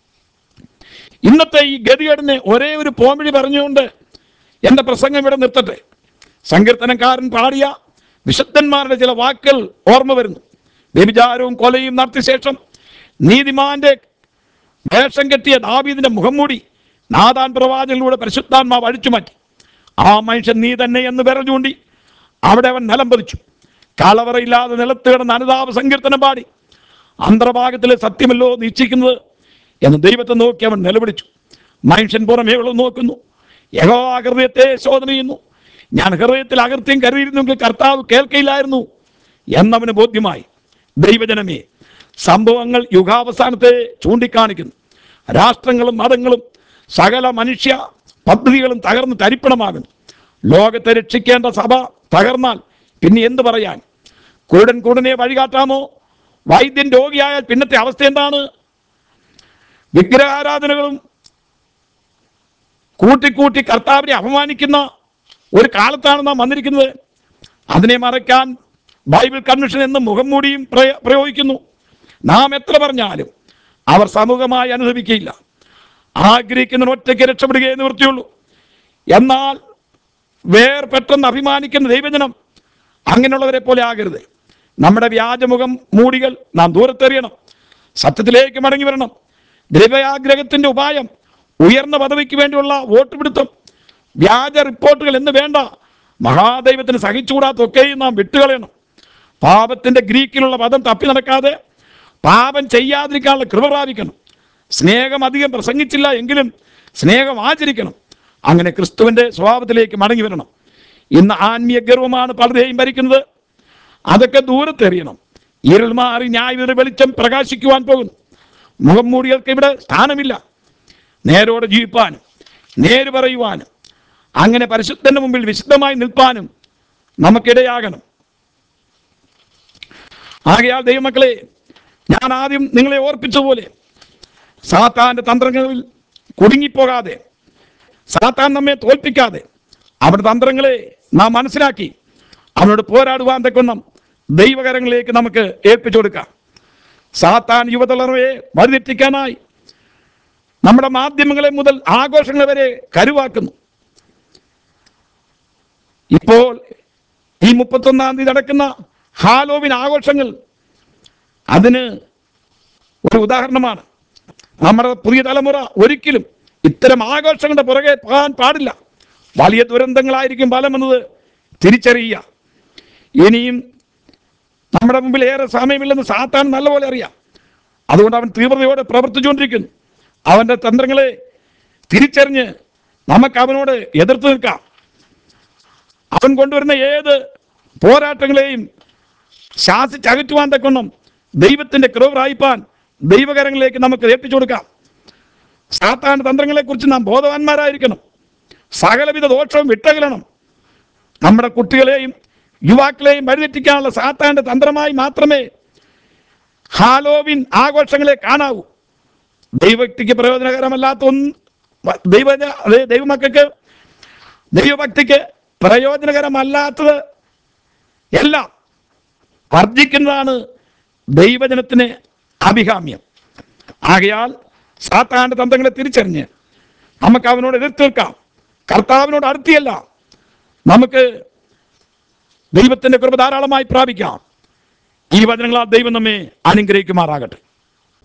Speaker 1: ഇന്നത്തെ ഈ ഗതികേടിനെ ഒരേ ഒരു പോംവഴി പറഞ്ഞുകൊണ്ട് എൻ്റെ പ്രസംഗം ഇവിടെ നിർത്തട്ടെ സങ്കീർത്തനക്കാരൻ പാടിയ വിശുദ്ധന്മാരുടെ ചില വാക്കുകൾ ഓർമ്മ വരുന്നു വ്യഭിചാരവും കൊലയും നടത്തിയ ശേഷം നീതിമാന്റെ വേഷം കെട്ടിയ ദാവീദിന്റെ മുഖം മൂടി നാദാൻ പ്രവാചകനിലൂടെ പരിശുദ്ധാത്മാവ് അഴിച്ചുമാറ്റി ആ മനുഷ്യൻ നീ തന്നെ എന്ന് വിരൽ ചൂണ്ടി അവിടെ അവൻ നിലം പതിച്ചു കളവറയില്ലാതെ നിലത്ത് കിടന്ന് അനുതാപ സങ്കീർത്തനം പാടി അന്തർഭാഗത്തിലെ സത്യമല്ലോ നിശ്ചയിക്കുന്നത് എന്ന് ദൈവത്തെ നോക്കി അവൻ നിലവിളിച്ചു മനുഷ്യൻ പുറമേ ഉള്ളത് നോക്കുന്നു യഹോ ഹൃദയത്തെ ശോധന ചെയ്യുന്നു ഞാൻ ഹൃദയത്തിൽ അകൃത്യം കരുതിയിരുന്നെങ്കിൽ കർത്താവ് കേൾക്കയില്ലായിരുന്നു എന്നവന് ബോധ്യമായി ദൈവജനമേ സംഭവങ്ങൾ യുഗാവസാനത്തെ ചൂണ്ടിക്കാണിക്കുന്നു രാഷ്ട്രങ്ങളും മതങ്ങളും സകല മനുഷ്യ പദ്ധതികളും തകർന്ന് തരിപ്പണമാകുന്നു ലോകത്തെ രക്ഷിക്കേണ്ട സഭ തകർന്നാൽ പിന്നെ എന്ത് പറയാൻ കുരുടൻ കുടനെ വഴികാട്ടാമോ വൈദ്യൻ രോഗിയായാൽ പിന്നത്തെ അവസ്ഥ എന്താണ് വിഗ്രഹാരാധനകളും കൂട്ടിക്കൂട്ടി കർത്താവിനെ അപമാനിക്കുന്ന ഒരു കാലത്താണ് നാം വന്നിരിക്കുന്നത് അതിനെ മറയ്ക്കാൻ ബൈബിൾ കൺവെൻഷൻ എന്ന് മുഖം മൂടിയും പ്രയ- പ്രയോഗിക്കുന്നു നാം എത്ര പറഞ്ഞാലും അവർ സമൂഹമായി അനുഭവിക്കുകയില്ല ആഗ്രഹിക്കുന്ന ഒറ്റയ്ക്ക് രക്ഷപ്പെടുകയേ നിവൃത്തിയുള്ളൂ എന്നാൽ വേർ പെട്ടെന്ന് അഭിമാനിക്കുന്ന ദൈവജനം അങ്ങനെയുള്ളവരെ പോലെ ആകരുത് നമ്മുടെ വ്യാജമുഖം മൂടികൾ നാം ദൂരത്തെറിയണം സത്യത്തിലേക്ക് മടങ്ങി വരണം ദ്രവ്യാഗ്രഹത്തിന്റെ ഉപായം ഉയർന്ന പദവിക്ക് വേണ്ടിയുള്ള വോട്ട് പിടുത്തം വ്യാജ റിപ്പോർട്ടുകൾ എന്ന് വേണ്ട മഹാദൈവത്തിന് സഹിച്ചുകൂടാത്തൊക്കെയും നാം വിട്ടുകളയണം പാപത്തിന്റെ ഗ്രീക്കിലുള്ള പദം തപ്പി നടക്കാതെ പാപം ചെയ്യാതിരിക്കാനുള്ള കൃപ പ്രാപിക്കണം സ്നേഹം അധികം പ്രസംഗിച്ചില്ല എങ്കിലും സ്നേഹം ആചരിക്കണം അങ്ങനെ ക്രിസ്തുവിന്റെ സ്വഭാവത്തിലേക്ക് മടങ്ങി വരണം ഇന്ന് ആത്മീയ ഗർവമാണ് പലരെയും ഭരിക്കുന്നത് അതൊക്കെ ദൂരത്തെറിയണം ഇരുൾ മാറി ന്യായവിധ വെളിച്ചം പ്രകാശിക്കുവാൻ പോകുന്നു മുഖം മൂടികൾക്ക് ഇവിടെ സ്ഥാനമില്ല നേരോടെ ജീവിപ്പാനും നേര് പറയുവാനും അങ്ങനെ പരിശുദ്ധന്റെ മുമ്പിൽ വിശുദ്ധമായി നിൽപ്പാനും നമുക്കിടയാകണം ആകയാൽ ദൈവമക്കളെ ഞാൻ ആദ്യം നിങ്ങളെ ഓർപ്പിച്ച പോലെ സാത്താന്റെ തന്ത്രങ്ങളിൽ കുടുങ്ങിപ്പോകാതെ സാത്താൻ നമ്മെ തോൽപ്പിക്കാതെ അവരുടെ തന്ത്രങ്ങളെ നാം മനസ്സിലാക്കി അവനോട് പോരാടുവാൻ തക്കൊന്നും ദൈവകരങ്ങളിലേക്ക് നമുക്ക് ഏൽപ്പിച്ചു കൊടുക്കാം സാത്താൻ യുവതലമുറയെ വഴിതെറ്റിക്കാനായി നമ്മുടെ മാധ്യമങ്ങളെ മുതൽ ആഘോഷങ്ങളെ വരെ കരുവാക്കുന്നു ഇപ്പോൾ ഈ മുപ്പത്തൊന്നാം തീയതി നടക്കുന്ന ഹാലോവിൻ ആഘോഷങ്ങൾ അതിന് ഒരു ഉദാഹരണമാണ് നമ്മുടെ പുതിയ തലമുറ ഒരിക്കലും ഇത്തരം ആഘോഷങ്ങളുടെ പുറകെ പോകാൻ പാടില്ല വലിയ ദുരന്തങ്ങളായിരിക്കും ഫലമെന്നത് തിരിച്ചറിയുക ഇനിയും നമ്മുടെ മുമ്പിൽ ഏറെ സമയമില്ലെന്ന് സാത്താൻ നല്ലപോലെ അറിയാം അതുകൊണ്ട് അവൻ തീവ്രതയോടെ പ്രവർത്തിച്ചുകൊണ്ടിരിക്കുന്നു അവൻ്റെ തന്ത്രങ്ങളെ തിരിച്ചറിഞ്ഞ് നമുക്ക് അവനോട് എതിർത്ത് നിൽക്കാം അവൻ കൊണ്ടുവരുന്ന ഏത് പോരാട്ടങ്ങളെയും ശാസിച്ചകറ്റുവാൻ തക്കൊന്നും ദൈവത്തിന്റെ കൃപ പ്രായിപ്പാൻ ദൈവകരങ്ങളിലേക്ക് നമുക്ക് ഏൽപ്പിച്ചു കൊടുക്കാം സാത്താന്റെ തന്ത്രങ്ങളെക്കുറിച്ച് നാം ബോധവാന്മാരായിരിക്കണം സകലവിധ ദോഷവും വിട്ടകലണം നമ്മുടെ കുട്ടികളെയും യുവാക്കളെയും വഴിതെറ്റിക്കാനുള്ള സാത്താന്റെ തന്ത്രമായി മാത്രമേ ഹാലോവിൻ ആഘോഷങ്ങളെ കാണാവൂ ദൈവഭക്തിക്ക് പ്രയോജനകരമല്ലാത്ത ഒന്ന് ദൈവ ദൈവമക്കൾക്ക് ദൈവഭക്തിക്ക് പ്രയോജനകരമല്ലാത്തത് എല്ലാം വർജിക്കുന്നതാണ് ദൈവജനത്തിന് അഭികാമ്യം ആകയാൽ സാത്താന്റെ തന്ത്രങ്ങളെ തിരിച്ചറിഞ്ഞ് നമുക്ക് അവനോട് എതിർത്ത് നിൽക്കാം കർത്താവിനോട് അടുത്തിയല്ല നമുക്ക് ദൈവത്തിന്റെ കൃപ ധാരാളമായി പ്രാപിക്കാം ഈ വചനങ്ങളാൽ ദൈവം നമ്മെ അനുഗ്രഹിക്കുമാറാകട്ടെ